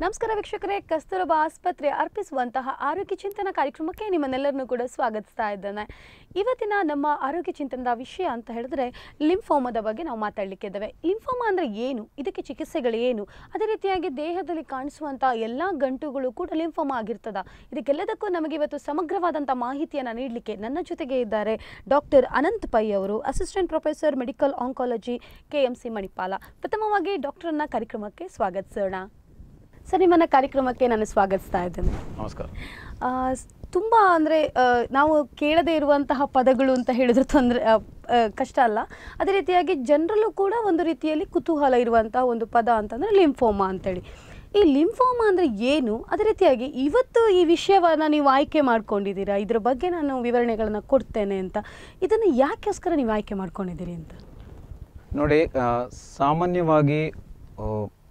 ನಮಸ್ಕಾರ ವೀಕ್ಷಕರೇ ಕಸ್ತೂರಬಾ ಆಸ್ಪತ್ರೆ ಅರ್ಪಿಸುವಂತಹ ಆರೋಗ್ಯ ಚಿಂತನ ಕಾರ್ಯಕ್ರಮಕ್ಕೆ ನಿಮ್ಮನ್ನೆಲ್ಲರನ್ನೂ ಕೂಡ ಸ್ವಾಗತಿಸ್ತಾ ಇದ್ದೇನೆ ಇವತ್ತಿನ ನಮ್ಮ ಆರೋಗ್ಯ ಚಿಂತನದ ವಿಷಯ ಅಂತ ಹೇಳಿದ್ರೆ ಲಿಂಫೋಮದ ಬಗ್ಗೆ ನಾವು ಮಾತಾಡಲಿಕ್ಕಿದ್ದೇವೆ ಲಿಂಫೋಮಾ ಅಂದರೆ ಏನು ಇದಕ್ಕೆ ಚಿಕಿತ್ಸೆಗಳು ಏನು ಅದೇ ರೀತಿಯಾಗಿ ದೇಹದಲ್ಲಿ ಕಾಣಿಸುವಂಥ ಎಲ್ಲ ಗಂಟುಗಳು ಕೂಡ ಲಿಂಫೋಮಾ ಆಗಿರ್ತದ ಇದಕ್ಕೆಲ್ಲದಕ್ಕೂ ನಮಗೆ ಇವತ್ತು ಸಮಗ್ರವಾದಂಥ ಮಾಹಿತಿಯನ್ನು ನೀಡಲಿಕ್ಕೆ ನನ್ನ ಜೊತೆಗೆ ಇದ್ದಾರೆ ಡಾಕ್ಟರ್ ಅನಂತ್ ಪೈ ಅವರು assistant professor medical oncology K M C Manipal ಪ್ರಥಮವಾಗಿ ಡಾಕ್ಟರನ್ನ ಕಾರ್ಯಕ್ರಮಕ್ಕೆ ಸ್ವಾಗತಿಸೋಣ ಸರ್ ನಿಮ್ಮನ್ನ ಕಾರ್ಯಕ್ರಮಕ್ಕೆ ನಾನು ಸ್ವಾಗತಿಸ್ತಾ ಇದ್ದೇನೆ ನಮಸ್ಕಾರ ಆ, ಸ್- ತುಂಬ ಅಂದರೆ ನಾವು ಕೇಳದೇ ಇರುವಂತಹ ಪದಗಳು ಅಂತ ಹೇಳಿದ್ರೆ ತೊಂದರೆ ಕಷ್ಟ ಅಲ್ಲ ಅದೇ ರೀತಿಯಾಗಿ ಜನರಲ್ಲೂ ಕೂಡ ಒಂದು ರೀತಿಯಲ್ಲಿ ಕುತೂಹಲ ಇರುವಂತಹ ಒಂದು ಪದ ಅಂತಂದರೆ ಲಿಂಫೋಮಾ ಅಂತೇಳಿ ಈ ಲಿಂಫೋಮಾ ಅಂದರೆ ಏನು ಅದೇ ರೀತಿಯಾಗಿ ಇವತ್ತು ಈ ವಿಷಯವನ್ನು ನೀವು ಆಯ್ಕೆ ಮಾಡ್ಕೊಂಡಿದ್ದೀರಾ ಇದ್ರ ಬಗ್ಗೆ ನಾನು ವಿವರಣೆಗಳನ್ನು ಕೊಡ್ತೇನೆ ಅಂತ ಇದನ್ನು ಯಾಕೋಸ್ಕರ ನೀವು ಆಯ್ಕೆ ಮಾಡ್ಕೊಂಡಿದ್ದೀರಿ ಅಂತ ನೋಡಿ ಆ, ಸಾಮಾನ್ಯವಾಗಿ ಆ,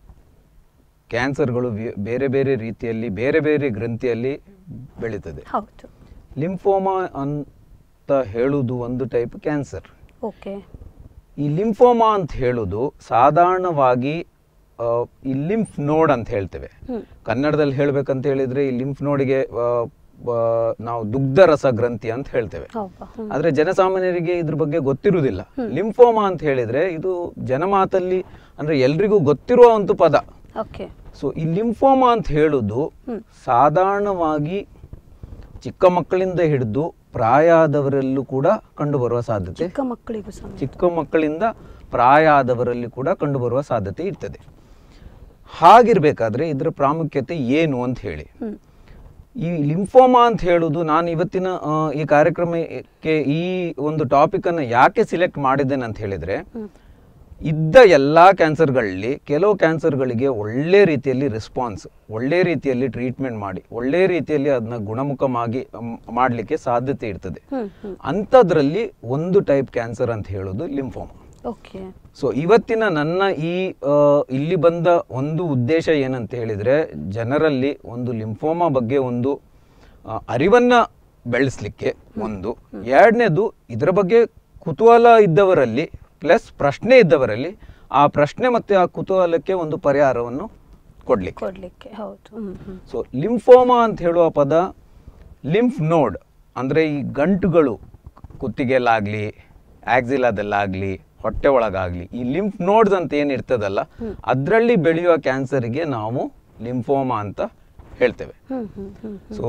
ಕ್ಯಾನ್ಸರ್ಗಳು ವಿ- ಬೇರೆ ಬೇರೆ ರೀತಿಯಲ್ಲಿ ಬೇರೆ ಬೇರೆ ಗ್ರಂಥಿಯಲ್ಲಿ ಬೆಳೀತದೆ ಹೌದು ಲಿಂಫೋಮಾ ಅಂತ ಹೇಳುವುದು ಒಂದು ಟೈಪ್ ಕ್ಯಾನ್ಸರ್ ಓಕೆ ಈ ಲಿಂಫೋಮಾ ಅಂತ ಹೇಳುವುದು ಸಾಧಾರಣವಾಗಿ ಆ, ಈ ಲಿಂಫ್ ನೋಡ್ ಅಂತ ಹೇಳ್ತೇವೆ ಹ್ಞೂ ಕನ್ನಡದಲ್ಲಿ ಹೇಳ್ಬೇಕಂತ ಹೇಳಿದ್ರೆ ಈ ಲಿಂಫ್ ನೋಡಿಗೆ ಆ, ಬ- ನಾವು ದುಗ್ಧರಸ ಗ್ರಂಥಿ ಅಂತ ಹೇಳ್ತೇವೆ ಹೌದಾ ಹ್ಞೂ ಆದ್ರೆ ಜನಸಾಮಾನ್ಯರಿಗೆ ಇದ್ರ ಬಗ್ಗೆ ಗೊತ್ತಿರುವುದಿಲ್ಲ ಲಿಂಫೋಮಾ ಅಂತ ಹೇಳಿದ್ರೆ ಇದು ಜನಮಾತಲ್ಲಿ ಅಂದ್ರೆ ಎಲ್ರಿಗೂ ಗೊತ್ತಿರುವ ಒಂದು ಪದ ಓಕೆ ಸೊ ಈ ಲಿಂಫೋಮಾ ಅಂತ ಹೇಳುದು ಹ್ಮ್. ಸಾಧಾರಣವಾಗಿ ಚಿಕ್ಕ ಮಕ್ಕಳಿಂದ ಹಿಡಿದು ಪ್ರಾಯ ಆದವರಲ್ಲೂ ಕೂಡ ಕಂಡುಬರುವ ಸಾಧ್ಯತೆ ಚಿಕ್ಕ ಮಕ್ಕಳಿಗೂ ಸಹ ಚಿಕ್ಕ ಮಕ್ಕಳಿಂದ ಪ್ರಾಯ ಆದವರಲ್ಲಿ ಕೂಡ ಕಂಡುಬರುವ ಸಾಧ್ಯತೆ ಇರ್ತದೆ ಹಾಗಿರ್ಬೇಕಾದ್ರೆ ಇದರ ಪ್ರಾಮುಖ್ಯತೆ ಏನು ಅಂತ ಹೇಳಿ ಹ್ಞೂ ಈ ಲಿಂಫೋಮಾ ಅಂತ ಹೇಳುದು ನಾನು ಇವತ್ತಿನ ಆ, ಈ ಕಾರ್ಯಕ್ರಮಕ್ಕೆ ಈ ಒಂದು ಟಾಪಿಕ್ ಅನ್ನು ಯಾಕೆ ಸಿಲೆಕ್ಟ್ ಮಾಡಿದ್ದೇನೆ ಅಂತ ಹೇಳಿದ್ರೆ ಹ್ಞೂ ಇದ್ದ ಎಲ್ಲಾ ಕ್ಯಾನ್ಸರ್ಗಳಲ್ಲಿ ಕೆಲವು ಕ್ಯಾನ್ಸರ್ಗಳಿಗೆ ಒಳ್ಳೆ ರೀತಿಯಲ್ಲಿ ರೆಸ್ಪಾನ್ಸ್ ಒಳ್ಳೆ ರೀತಿಯಲ್ಲಿ ಟ್ರೀಟ್ಮೆಂಟ್ ಮಾಡಿ ಒಳ್ಳೆ ರೀತಿಯಲ್ಲಿ ಅದನ್ನ ಗುಣಮುಖವಾಗಿ ಮ್, ಮಾಡ್ಲಿಕ್ಕೆ ಸಾಧ್ಯತೆ ಇರ್ತದೆ ಹ್ಞೂ ಹ್ಞೂ ಅಂಥದ್ರಲ್ಲಿ ಒಂದು ಟೈಪ್ ಕ್ಯಾನ್ಸರ್ ಅಂತ ಹೇಳೋದು ಲಿಂಫೋಮಾ ಓಕೆ ಸೊ ಇವತ್ತಿನ ನನ್ನ ಈ ಆ, ಇಲ್ಲಿ ಬಂದ ಒಂದು ಉದ್ದೇಶ ಏನಂತ ಹೇಳಿದ್ರೆ ಜನರಲ್ಲಿ ಒಂದು ಲಿಂಫೋಮಾ ಬಗ್ಗೆ ಒಂದು ಆ, ಅರಿವನ್ನ ಬೆಳೆಸಲಿಕ್ಕೆ ಒಂದು ಎರಡನೇದು ಇದರ ಬಗ್ಗೆ ಕುತೂಹಲ ಇದ್ದವರಲ್ಲಿ ಪ್ಲಸ್ ಪ್ರಶ್ನೆ ಇದ್ದವರಲ್ಲಿ ಆ ಪ್ರಶ್ನೆ ಮತ್ತೆ ಆ ಕುತೂಹಲಕ್ಕೆ ಒಂದು ಪರಿಹಾರವನ್ನು ಕೊಡ್ಲಿಕ್ಕೆ ಕೊಡ್ಲಿಕ್ಕೆ ಹೌದು ಹ್ಮ್ ಹ್ಮ್ ಸೊ ಲಿಂಫೋಮಾ ಅಂತ ಹೇಳುವ ಪದ ಲಿಂಫ್ ನೋಡ್ ಅಂದರೆ ಈ ಗಂಟುಗಳು ಕುತ್ತಿಗೆಲಾಗಲಿ ಆಕ್ಸಿಲಾದಲ್ಲಾಗಲಿ ಹೊಟ್ಟೆ ಒಳಗಾಗಲಿ ಈ ಲಿಂಫ್ ನೋಡ್ಸ್ ಅಂತ ಏನಿರ್ತದಲ್ಲ ಅದರಲ್ಲಿ ಬೆಳೆಯುವ ಕ್ಯಾನ್ಸರಿಗೆ ನಾವು ಲಿಂಫೋಮಾ ಅಂತ ಹೇಳ್ತೇವೆ ಹ್ಮ್ ಹ್ಮ್ ಹ್ಮ್ ಸೊ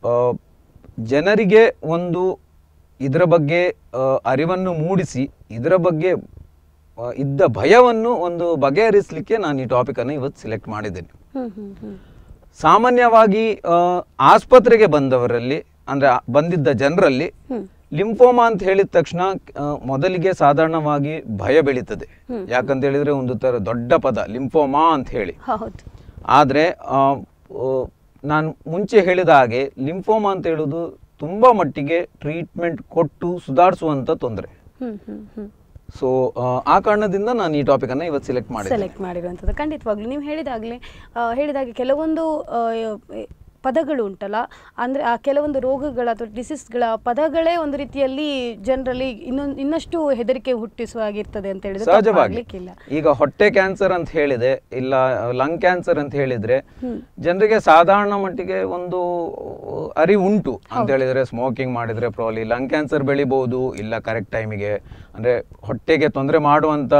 ಜನರಿಗೆ ಒಂದು ಇದರ ಬಗ್ಗೆ ಆ, ಅರಿವನ್ನು ಮೂಡಿಸಿ ಇದರ ಬಗ್ಗೆ ಆ, ಇದ್ದ ಭಯವನ್ನು ಒಂದು ಬಗೆಹರಿಸಲಿಕ್ಕೆ ನಾನು ಈ ಟಾಪಿಕನ್ನು ಇವತ್ತು ಸಿಲೆಕ್ಟ್ ಮಾಡಿದ್ದೇನೆ ಹ್ಮ್ ಹ್ಮ್ ಹ್ಮ್ ಸಾಮಾನ್ಯವಾಗಿ ಆ, ಆಸ್ಪತ್ರೆಗೆ ಬಂದವರಲ್ಲಿ ಅಂದ್ರೆ ಆ- ಬಂದಿದ್ದ ಜನರಲ್ಲಿ ಹ್ಮ್ ಲಿಂಫೋಮಾ ಅಂತ ಹೇಳಿದ ತಕ್ಷಣ ಆ, ಮೊದಲಿಗೆ ಸಾಧಾರಣವಾಗಿ ಭಯ ಬೆಳೀತದೆ ಯಾಕಂತ ಹೇಳಿದ್ರೆ ಒಂದು ತರ ದೊಡ್ಡ ಪದ ಲಿಂಫೋಮಾ ಅಂತ ಹೇಳಿ ಹೌದು ಆದರೆ ನಾನು ಮುಂಚೆ ಹೇಳಿದ ಹಾಗೆ ಲಿಂಫೋಮಾ ಅಂತ ಹೇಳುವುದು ತುಂಬಾ ಮಟ್ಟಿಗೆ ಟ್ರೀಟ್ಮೆಂಟ್ ಕೊಟ್ಟು ಸುಧಾರಿಸುವಂತ ತೊಂದರೆ ಹ್ಮ್ ಹ್ಮ್ ಹ್ಮ್ ಸೊ ಆ ಕಾರಣದಿಂದ ನಾನು ಈ ಟಾಪಿಕ್ ಅನ್ನ ಇವತ್ತು ಸಿಲೆಕ್ಟ್ ಮಾಡಿದೆ ಸೆಲೆಕ್ಟ್ ಮಾಡಿರುವಂಥದ್ದು ಖಂಡಿತವಾಗ್ಲೂ ನೀವು ಹೇಳಿದಾಗಲೇ ಹೇಳಿದಾಗೆ ಕೆಲವೊಂದು ಆ, ಎ- ಪದಗಳು ಉಂಟಲ್ಲ ಅಂದರೆ ಆ ಕೆಲವೊಂದು ರೋಗಗಳ ಅಥವಾ ಡಿಸೀಸ್ಗಳ ಪದಗಳೇ ಒಂದು ರೀತಿಯಲ್ಲಿ ಜನರಲ್ಲಿ ಇನ್ನೊಂದು ಇನ್ನಷ್ಟು ಹೆದರಿಕೆ ಹುಟ್ಟಿಸುವ ಹಾಗಿರ್ತದೆ ಅಂತ ಹೇಳಿದ್ರೆ ಸಹಜವಾಗಿ ತಪ್ಪಾಗ್ಲಿಕ್ಕಿಲ್ಲ ಈಗ ಹೊಟ್ಟೆ ಕ್ಯಾನ್ಸರ್ ಅಂತ ಹೇಳಿದೆ ಇಲ್ಲ ಲಂಗ್ ಕ್ಯಾನ್ಸರ್ ಅಂತ ಹೇಳಿದ್ರೆ ಹ್ಮ್. ಜನರಿಗೆ ಸಾಧಾರಣ ಮಟ್ಟಿಗೆ ಒಂದು ಅರಿವು ಉಂಟು ಅಂತ ಹೇಳಿದ್ರೆ ಸ್ಮೋಕಿಂಗ್ ಮಾಡಿದ್ರೆ ಪ್ರಾಬ್ಲಿ ಲಂಗ್ ಕ್ಯಾನ್ಸರ್ ಬೆಳಿಬಹುದು ಇಲ್ಲ ಕರೆಕ್ಟ್ ಟೈಮಿಗೆ ಅಂದ್ರೆ ಹೊಟ್ಟೆಗೆ ತೊಂದರೆ ಮಾಡುವಂತ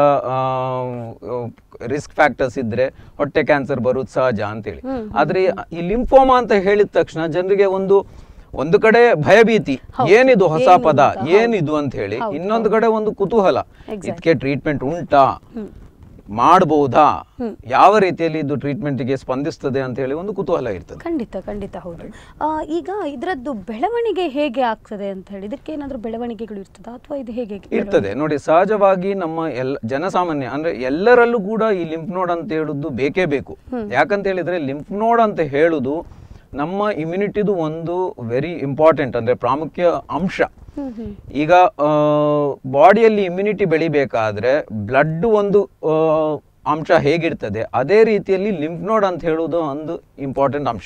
ರಿಸ್ಕ್ ಫ್ಯಾಕ್ಟರ್ಸ್ ಇದ್ರೆ ಹೊಟ್ಟೆ ಕ್ಯಾನ್ಸರ್ ಬರುವುದು ಸಹಜ ಅಂತೇಳಿ ಆದ್ರೆ ಈ ಲಿಂಫೋಮಾ ಅಂತ ಹೇಳಿದ ತಕ್ಷಣ ಜನರಿಗೆ ಒಂದು ಒಂದು ಕಡೆ ಭಯಭೀತಿ ಏನಿದು ಹೊಸ ಪದ ಏನಿದು ಅಂತ ಹೇಳಿ ಇನ್ನೊಂದು ಕಡೆ ಒಂದು ಕುತೂಹಲ ಇದಕ್ಕೆ ಟ್ರೀಟ್ಮೆಂಟ್ ಉಂಟಾ ಮಾಡಬಹುದಾ ಯಾವ ರೀತಿಯಲ್ಲಿ ಇದು ಟ್ರೀಟ್ಮೆಂಟ್ಗೆ ಸ್ಪಂದಿಸ್ತದೆ ಅಂತ ಹೇಳಿ ಒಂದು ಕುತೂಹಲ ಇರ್ತದೆ ಖಂಡಿತ ಖಂಡಿತ ಹೌದು ಆ, ಈಗ ಇದರದ್ದು ಬೆಳವಣಿಗೆ ಹೇಗೆ ಆಗ್ತದೆ ಅಂತ ಹೇಳಿ ಇದಕ್ಕೆ ಏನಾದರೂ ಬೆಳವಣಿಗೆಗಳು ಇರ್ತದಾ ಅಥವಾ ಇದು ಹೇಗೆ ಇರ್ತದೆ ನೋಡಿ ಸಹಜವಾಗಿ ನಮ್ಮ ಎಲ್ಲ ಜನಸಾಮಾನ್ಯ ಅಂದ್ರೆ ಎಲ್ಲರಲ್ಲೂ ಕೂಡ ಈ ಲಿಂಫ್ ನೋಡ್ ಅಂತ ಹೇಳುದು ಬೇಕೇ ಬೇಕು ಯಾಕಂತ ಹೇಳಿದ್ರೆ ಲಿಂಫ್ ನೋಡ್ ಅಂತ ಹೇಳುದು ನಮ್ಮ ಇಮ್ಯುನಿಟಿದು ಒಂದು ವೆರಿ ಇಂಪಾರ್ಟೆಂಟ್ ಅಂದ್ರೆ ಪ್ರಾಮುಖ್ಯ ಅಂಶ ಹ್ಮ್ ಹ್ಮ್ ಈಗ ಬಾಡಿಯಲ್ಲಿ ಇಮ್ಯುನಿಟಿ ಬೆಳಿಬೇಕಾದ್ರೆ ಬ್ಲಡ್ ಒಂದು ಆ, ಅಂಶ ಹೇಗಿರ್ತದೆ ಅದೇ ರೀತಿಯಲ್ಲಿ ಲಿಂಫ್ ನೋಡ್ ಅಂತ ಹೇಳುವುದು ಒಂದು ಇಂಪಾರ್ಟೆಂಟ್ ಅಂಶ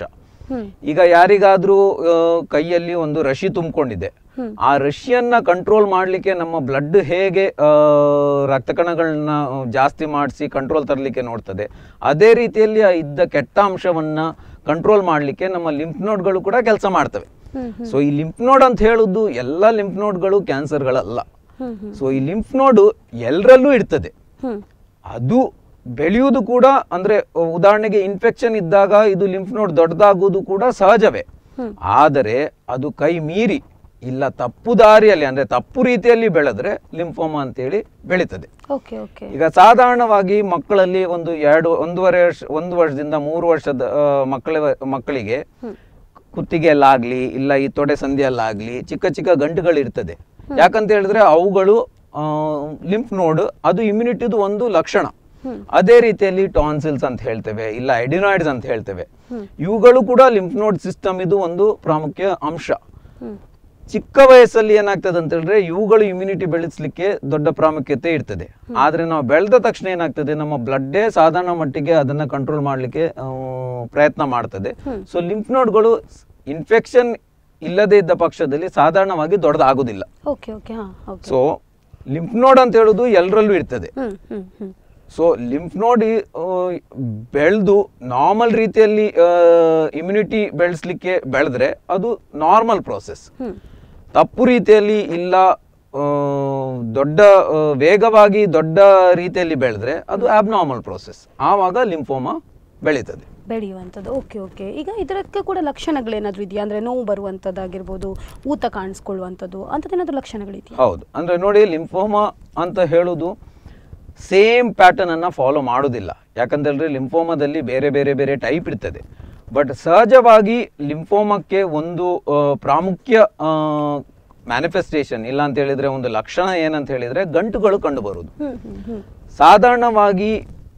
ಹ್ಮ್ ಈಗ ಯಾರಿಗಾದ್ರೂ ಆ, ಕೈಯಲ್ಲಿ ಒಂದು ರಶಿ ತುಂಬಿಕೊಂಡಿದೆ ಹ್ಮ್. ಆ ರಶಿಯನ್ನ ಕಂಟ್ರೋಲ್ ಮಾಡ್ಲಿಕ್ಕೆ ನಮ್ಮ ಬ್ಲಡ್ ಹೇಗೆ ಆ, ರಕ್ತ ಕಣಗಳನ್ನ ಆ, ಜಾಸ್ತಿ ಮಾಡಿಸಿ ಕಂಟ್ರೋಲ್ ತರಲಿಕ್ಕೆ ನೋಡ್ತದೆ ಅದೇ ರೀತಿಯಲ್ಲಿ ಆ ಇದ್ದ ಕೆಟ್ಟ ಅಂಶವನ್ನ ಕಂಟ್ರೋಲ್ ಮಾಡ್ಲಿಕ್ಕೆ ನಮ್ಮ ಲಿಂಫ್ ನೋಡ್ಗಳು ಕೂಡ ಕೆಲಸ ಮಾಡ್ತವೆ ಹ್ಮ್ ಹ್ಮ್ ಸೊ ಈ ಲಿಂಫ್ ನೋಡ್ ಅಂತ ಹೇಳುದು ಎಲ್ಲ ಲಿಂಫ್ ನೋಡ್ಗಳು ಕ್ಯಾನ್ಸರ್ಗಳಲ್ಲ ಹ್ಮ್ ಹ್ಮ್ ಸೊ ಈ ಲಿಂಫ್ ನೋಡು ಎಲ್ಲರಲ್ಲೂ ಇರ್ತದೆ ಹ್ಮ್ ಅದು ಬೆಳೆಯುವುದು ಕೂಡ ಅಂದ್ರೆ ಉದಾಹರಣೆಗೆ ಇನ್ಫೆಕ್ಷನ್ ಇದ್ದಾಗ ಇದು ಲಿಂಫ್ ನೋಡ್ ದೊಡ್ಡದಾಗುವುದು ಕೂಡ ಸಹಜವೇ ಹ್ಮ್. ಆದರೆ ಅದು ಕೈ ಮೀರಿ ಇಲ್ಲ ತಪ್ಪು ದಾರಿಯಲ್ಲಿ ಅಂದ್ರೆ ತಪ್ಪು ರೀತಿಯಲ್ಲಿ ಬೆಳೆದ್ರೆ ಲಿಂಫೋಮಾ ಅಂತೇಳಿ ಬೆಳೀತದೆ ಓಕೆ ಓಕೆ ಈಗ ಸಾಧಾರಣವಾಗಿ ಮಕ್ಕಳಲ್ಲಿ ಒಂದು ಎರಡು ಒಂದೂವರೆ ವರ್ಷ ಒಂದು ವರ್ಷದಿಂದ ಮೂರು ವರ್ಷದ ಆ, ಮಕ್ಕಳ ಮಕ್ಕಳಿಗೆ ಕುತ್ತಿಗೆಯಲ್ಲಾಗ್ಲಿ ಇಲ್ಲ ಈ ತೊಡೆ ಸಂಧಿಯಲ್ಲಾಗ್ಲಿ ಚಿಕ್ಕ ಚಿಕ್ಕ ಗಂಟುಗಳಿರ್ತದೆ ಯಾಕಂತ ಹೇಳಿದ್ರೆ ಅವುಗಳು ಲಿಂಫ್ ನೋಡ್ ಅದು ಇಮ್ಯುನಿಟಿದು ಒಂದು ಲಕ್ಷಣ ಅದೇ ರೀತಿಯಲ್ಲಿ ಟಾನ್ಸಿಲ್ಸ್ ಅಂತ ಹೇಳ್ತೇವೆ ಇಲ್ಲ ಎಡಿನಾಯ್ಡ್ಸ್ ಅಂತ ಹೇಳ್ತೇವೆ ಇವುಗಳು ಕೂಡ ಲಿಂಫ್ ನೋಡ್ ಸಿಸ್ಟಮ್ ಇದು ಒಂದು ಪ್ರಾಮುಖ್ಯ ಅಂಶ ಹ್ಮ್ ಚಿಕ್ಕ ವಯಸ್ಸಲ್ಲಿ ಏನಾಗ್ತದೆ ಅಂತ ಹೇಳಿದ್ರೆ ಇವುಗಳು ಇಮ್ಯುನಿಟಿ ಬೆಳೆಸಲಿಕ್ಕೆ ದೊಡ್ಡ ಪ್ರಾಮುಖ್ಯತೆ ಇರ್ತದೆ ಆದ್ರೆ ನಾವು ಬೆಳೆದ ತಕ್ಷಣ ಏನಾಗ್ತದೆ ನಮ್ಮ ಬ್ಲಡ್ಡೇ ಸಾಧಾರಣ ಮಟ್ಟಿಗೆ ಅದನ್ನ ಕಂಟ್ರೋಲ್ ಮಾಡ್ಲಿಕ್ಕೆ ಆ, ಪ್ರಯತ್ನ ಮಾಡ್ತದೆ ಸೊ ಲಿಂಫ್ ನೋಡ್ಗಳು ಇನ್ಫೆಕ್ಷನ್ ಇಲ್ಲದೆ ಇದ್ದ ಪಕ್ಷದಲ್ಲಿ ಸಾಧಾರಣವಾಗಿ ದೊಡ್ಡದಾಗುದಿಲ್ಲ ಓಕೆ ಓಕೆ ಹಾ ಓಕೆ ಸೊ ಲಿಂಫ್ ನೋಡ್ ಅಂತ ಹೇಳುದು ಎಲ್ಲರಲ್ಲೂ ಇರ್ತದೆ ಹ್ಮ್ ಹ್ಮ್ ಹ್ಮ್ ಸೊ ಲಿಂಫ್ ನೋಡ್ ಬೆಳೆದು ನಾರ್ಮಲ್ ರೀತಿಯಲ್ಲಿ ಇಮ್ಯುನಿಟಿ ಬೆಳೆಸಲಿಕ್ಕೆ ಬೆಳೆದ್ರೆ ಅದು ನಾರ್ಮಲ್ ಪ್ರೋಸೆಸ್ ಹ್ಮ್ ತಪ್ಪು ರೀತಿಯಲ್ಲಿ ಇಲ್ಲ ಆ, ದೊಡ್ಡ ಆ, ವೇಗವಾಗಿ ದೊಡ್ಡ ರೀತಿಯಲ್ಲಿ ಬೆಳೆದ್ರೆ ಅದು ಆಬ್ನಾರ್ಮಲ್ ಪ್ರೋಸೆಸ್ ಆವಾಗ ಲಿಂಫೋಮಾ ಬೆಳೀತದೆ ಬೆಳೆಯುವಂಥದ್ದು ಓಕೆ ಓಕೆ ಈಗ ಇದಕ್ಕೆ ಕೂಡ ಲಕ್ಷಣಗಳೇನಾದರೂ ಇದೆಯಾ ಅಂದರೆ ನೋವು ಬರುವಂಥದ್ದಾಗಿರ್ಬೋದು ಊತ ಕಾಣಿಸ್ಕೊಳ್ಳುವಂಥದ್ದು ಅಂಥದ್ದೇನಾದ್ರೂ ಲಕ್ಷಣಗಳಿದೆಯಾ ಹೌದು ಅಂದ್ರೆ ನೋಡಿ ಲಿಂಫೋಮಾ ಅಂತ ಹೇಳುದು ಸೇಮ್ ಪ್ಯಾಟರ್ನ್ ಅನ್ನ ಫಾಲೋ ಮಾಡೋದಿಲ್ಲ ಯಾಕಂತ ಹೇಳಿದ್ರೆ ಲಿಂಫೋಮಾದಲ್ಲಿ ಬೇರೆ ಬೇರೆ ಬೇರೆ ಟೈಪ್ ಇರ್ತದೆ ಬಟ್ ಸಹಜವಾಗಿ ಲಿಂಫೋಮಕ್ಕೆ ಒಂದು ಆ, ಪ್ರಾಮುಖ್ಯ ಮ್ಯಾನಿಫೆಸ್ಟೇಷನ್ ಇಲ್ಲ ಅಂತ ಹೇಳಿದ್ರೆ ಒಂದು ಲಕ್ಷಣ ಏನಂತ ಹೇಳಿದ್ರೆ ಗಂಟುಗಳು ಕಂಡು ಬರುವುದು ಹ್ಮ್ ಹ್ಮ್ ಹ್ಮ್ ಸಾಧಾರಣವಾಗಿ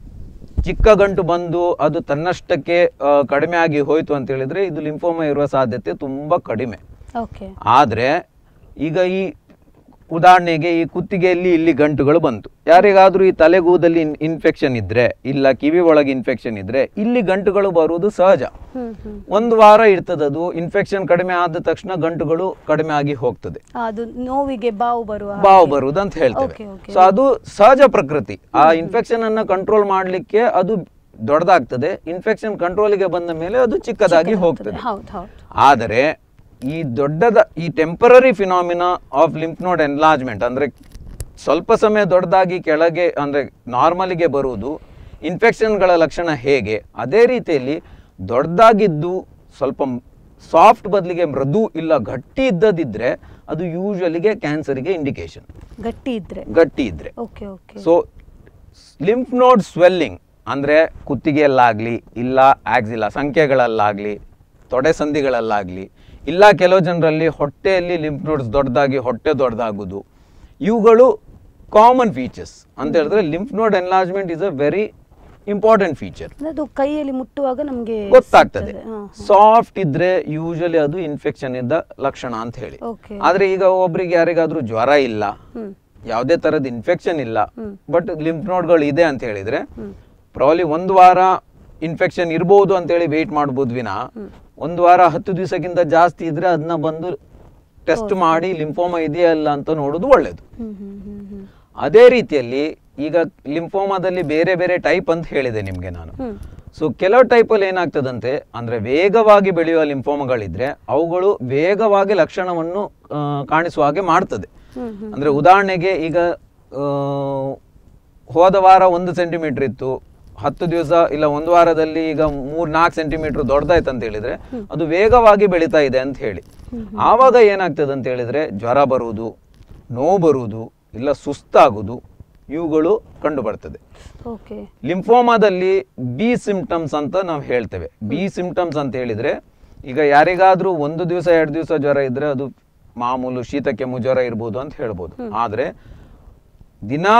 ಚಿಕ್ಕ ಗಂಟು ಬಂದು ಅದು ತನ್ನಷ್ಟಕ್ಕೆ ಆ, ಕಡಿಮೆ ಆಗಿ ಹೋಯ್ತು ಅಂತ ಹೇಳಿದ್ರೆ ಇದು ಲಿಂಫೋಮಾ ಇರುವ ಸಾಧ್ಯತೆ ತುಂಬಾ ಕಡಿಮೆ ಓಕೆ ಆದ್ರೆ ಈಗ ಈ ಉದಾಹರಣೆಗೆ ಈ ಕುತ್ತಿಗೆಯಲ್ಲಿ ಇಲ್ಲಿ ಗಂಟುಗಳು ಬಂತು ಯಾರಿಗಾದ್ರೂ ಈ ತಲೆಗೂದಲ್ಲಿ ಇನ್ಫೆಕ್ಷನ್ ಇದ್ರೆ ಇಲ್ಲ ಕಿವಿ ಒಳಗೆ ಇನ್ಫೆಕ್ಷನ್ ಇದ್ರೆ ಇಲ್ಲಿ ಗಂಟುಗಳು ಬರುವುದು ಸಹಜ ಹ್ಮ್ ಹ್ಮ್ ಒಂದು ವಾರ ಇರ್ತದದು ಇನ್ಫೆಕ್ಷನ್ ಕಡಿಮೆ ಆದ ತಕ್ಷಣ ಗಂಟುಗಳು ಕಡಿಮೆ ಆಗಿ ಹೋಗ್ತದೆ ಅದು ನೋವಿಗೆ ಬಾವು ಬರುವ ಬಾವು ಬರುವುದು ಅಂತ ಹೇಳ್ತೇವೆ Okay, okay. ಸೊ ಅದು ಸಹಜ ಪ್ರಕೃತಿ ಆ ಇನ್ಫೆಕ್ಷನ್ ಅನ್ನ ಕಂಟ್ರೋಲ್ ಮಾಡ್ಲಿಕ್ಕೆ ಅದು ದೊಡ್ಡದಾಗ್ತದೆ ಇನ್ಫೆಕ್ಷನ್ ಕಂಟ್ರೋಲಿಗೆ ಬಂದ ಮೇಲೆ ಅದು ಚಿಕ್ಕದಾಗಿ ಹೋಗ್ತದೆ ಹೌದು ಹೌದು ಆದರೆ ಈ ದೊಡ್ಡದ ಈ temporary phenomena of lymph node enlargement ಅಂದ್ರೆ ಸ್ವಲ್ಪ ಸಮಯ ದೊಡ್ಡದಾಗಿ ಕೆಳಗೆ ಅಂದ್ರೆ ನಾರ್ಮಲಿಗೆ ಬರುವುದು ಇನ್ಫೆಕ್ಷನ್ಗಳ ಲಕ್ಷಣ ಹೇಗೆ ಅದೇ ರೀತಿಯಲ್ಲಿ ದೊಡ್ಡದಾಗಿದ್ದು ಸ್ವಲ್ಪ ಸಾಫ್ಟ್ ಬದಲಿಗೆ ಮೃದು ಇಲ್ಲ ಗಟ್ಟಿ ಇದ್ದದಿದ್ರೆ ಅದು ಯೂಶಲಿಗೆ ಕ್ಯಾನ್ಸರಿಗೆ ಇಂಡಿಕೇಶನ್ ಗಟ್ಟಿ ಇದ್ರೆ ಗಟ್ಟಿ ಇದ್ರೆ okay okay so lymph node swelling ಅಂದ್ರೆ ಕುತ್ತಿಗೆಯಲ್ಲಾಗ್ಲಿ ಇಲ್ಲ ಆಕ್ಸಿಲ್ಲ ಸಂಖ್ಯೆಗಳಲ್ಲಾಗ್ಲಿ ತೊಡೆ ಸಂಧಿಗಳಲ್ಲಾಗ್ಲಿ ಇಲ್ಲ ಕೆಲವು ಜನರಲ್ಲಿ ಹೊಟ್ಟೆಯಲ್ಲಿ ಲಿಂಫ್ ನೋಡ್ಸ್ ದೊಡ್ಡದಾಗಿ ಹೊಟ್ಟೆ ದೊಡ್ಡದಾಗುದು ಇವುಗಳು ಕಾಮನ್ ಫೀಚರ್ಸ್ ಅಂತ ಹೇಳಿದ್ರೆ lymph node enlargement is a very important feature ಅಂದ್ರೆ ಅದು ಕೈಯಲ್ಲಿ ಮುಟ್ಟುವಾಗ ನಮಗೆ ಗೊತ್ತಾಗ್ತದೆ ಸಾಫ್ಟ್ ಇದ್ರೆ ಯೂಶಲಿ ಅದು ಇನ್ಫೆಕ್ಷನ್ ಇದ್ದ ಲಕ್ಷಣ ಅಂತ ಹೇಳಿ ಓಕೆ ಆದ್ರೆ ಈಗ ಒಬ್ರಿಗೆ ಯಾರಿಗಾದ್ರೂ ಜ್ವರ ಇಲ್ಲ ಹ್ಮ್ ಯಾವುದೇ ತರದ ಇನ್ಫೆಕ್ಷನ್ ಇಲ್ಲ ಹ್ಮ್. ಬಟ್ ಲಿಂಫ್ ನೋಡ್ಗಳು ಇದೆ ಅಂತ ಹೇಳಿದ್ರೆ ಹ್ಮ್ ಪ್ರಾಬ್ಲಿ ಒಂದು ವಾರ ಇನ್ಫೆಕ್ಷನ್ ಇರ್ಬೋದು ಅಂತೇಳಿ ವೆಯ್ಟ್ ಮಾಡ್ಬೋದು ವಿನ ಒಂದು ವಾರ ಹತ್ತು ದಿವಸಕ್ಕಿಂತ ಜಾಸ್ತಿ ಇದ್ರೆ ಅದನ್ನ ಬಂದು ಟೆಸ್ಟ್ ಮಾಡಿ ಲಿಂಫೋಮಾ ಇದೆಯಾ ಇಲ್ಲ ಅಂತ ನೋಡೋದು ಒಳ್ಳೇದು ಹ್ಮ್ ಹ್ಮ್ ಹ್ಮ್ ಹ್ಮ್ ಅದೇ ರೀತಿಯಲ್ಲಿ ಈಗ ಲಿಂಫೋಮಾದಲ್ಲಿ ಬೇರೆ ಬೇರೆ ಟೈಪ್ ಅಂತ ಹೇಳಿದೆ ನಿಮ್ಗೆ ನಾನು ಹ್ಮ್ ಸೊ ಕೆಲವು ಟೈಪಲ್ಲಿ ಏನಾಗ್ತದಂತೆ ಅಂದ್ರೆ ವೇಗವಾಗಿ ಬೆಳೆಯುವ ಲಿಂಫೋಮಗಳಿದ್ರೆ ಅವುಗಳು ವೇಗವಾಗಿ ಲಕ್ಷಣವನ್ನು ಆ, ಕಾಣಿಸುವ ಹಾಗೆ ಮಾಡ್ತದೆ ಹ್ಮ್ ಹ್ಮ್ ಅಂದ್ರೆ ಉದಾಹರಣೆಗೆ ಈಗ ಆ, ಹೋದ ವಾರ ಒಂದು ಸೆಂಟಿಮೀಟರ್ ಇತ್ತು ಹತ್ತು ದಿವಸ ಇಲ್ಲ ಒಂದು ವಾರದಲ್ಲಿ ಈಗ ಮೂರ್ ನಾಲ್ಕು ಸೆಂಟಿಮೀಟರ್ ದೊಡ್ಡದಾಯ್ತು ಅಂತ ಹೇಳಿದ್ರೆ ಅದು ವೇಗವಾಗಿ ಬೆಳೀತಾ ಇದೆ ಅಂತ ಹೇಳಿ ಆವಾಗ ಏನಾಗ್ತದೆ ಅಂತ ಹೇಳಿದ್ರೆ ಜ್ವರ ಬರುವುದು ನೋವು ಬರುವುದು ಇಲ್ಲ ಸುಸ್ತಾಗುವುದು ಇವುಗಳು ಕಂಡು ಬರ್ತದೆ ಓಕೆ ಲಿಂಫೋಮಾದಲ್ಲಿ ಬಿ ಸಿಂಪ್ಟಮ್ಸ್ ಅಂತ ನಾವು ಹೇಳ್ತೇವೆ ಬಿ ಸಿಂಪ್ಟಮ್ಸ್ ಅಂತ ಹೇಳಿದ್ರೆ ಈಗ ಯಾರಿಗಾದ್ರೂ ಒಂದು ದಿವಸ ಎರಡು ದಿವಸ ಜ್ವರ ಇದ್ರೆ ಅದು ಮಾಮೂಲು ಶೀತ ಕೆಮ್ಮು ಜ್ವರ ಇರ್ಬೋದು ಅಂತ ಹೇಳ್ಬೋದು ಆದ್ರೆ ದಿನಾ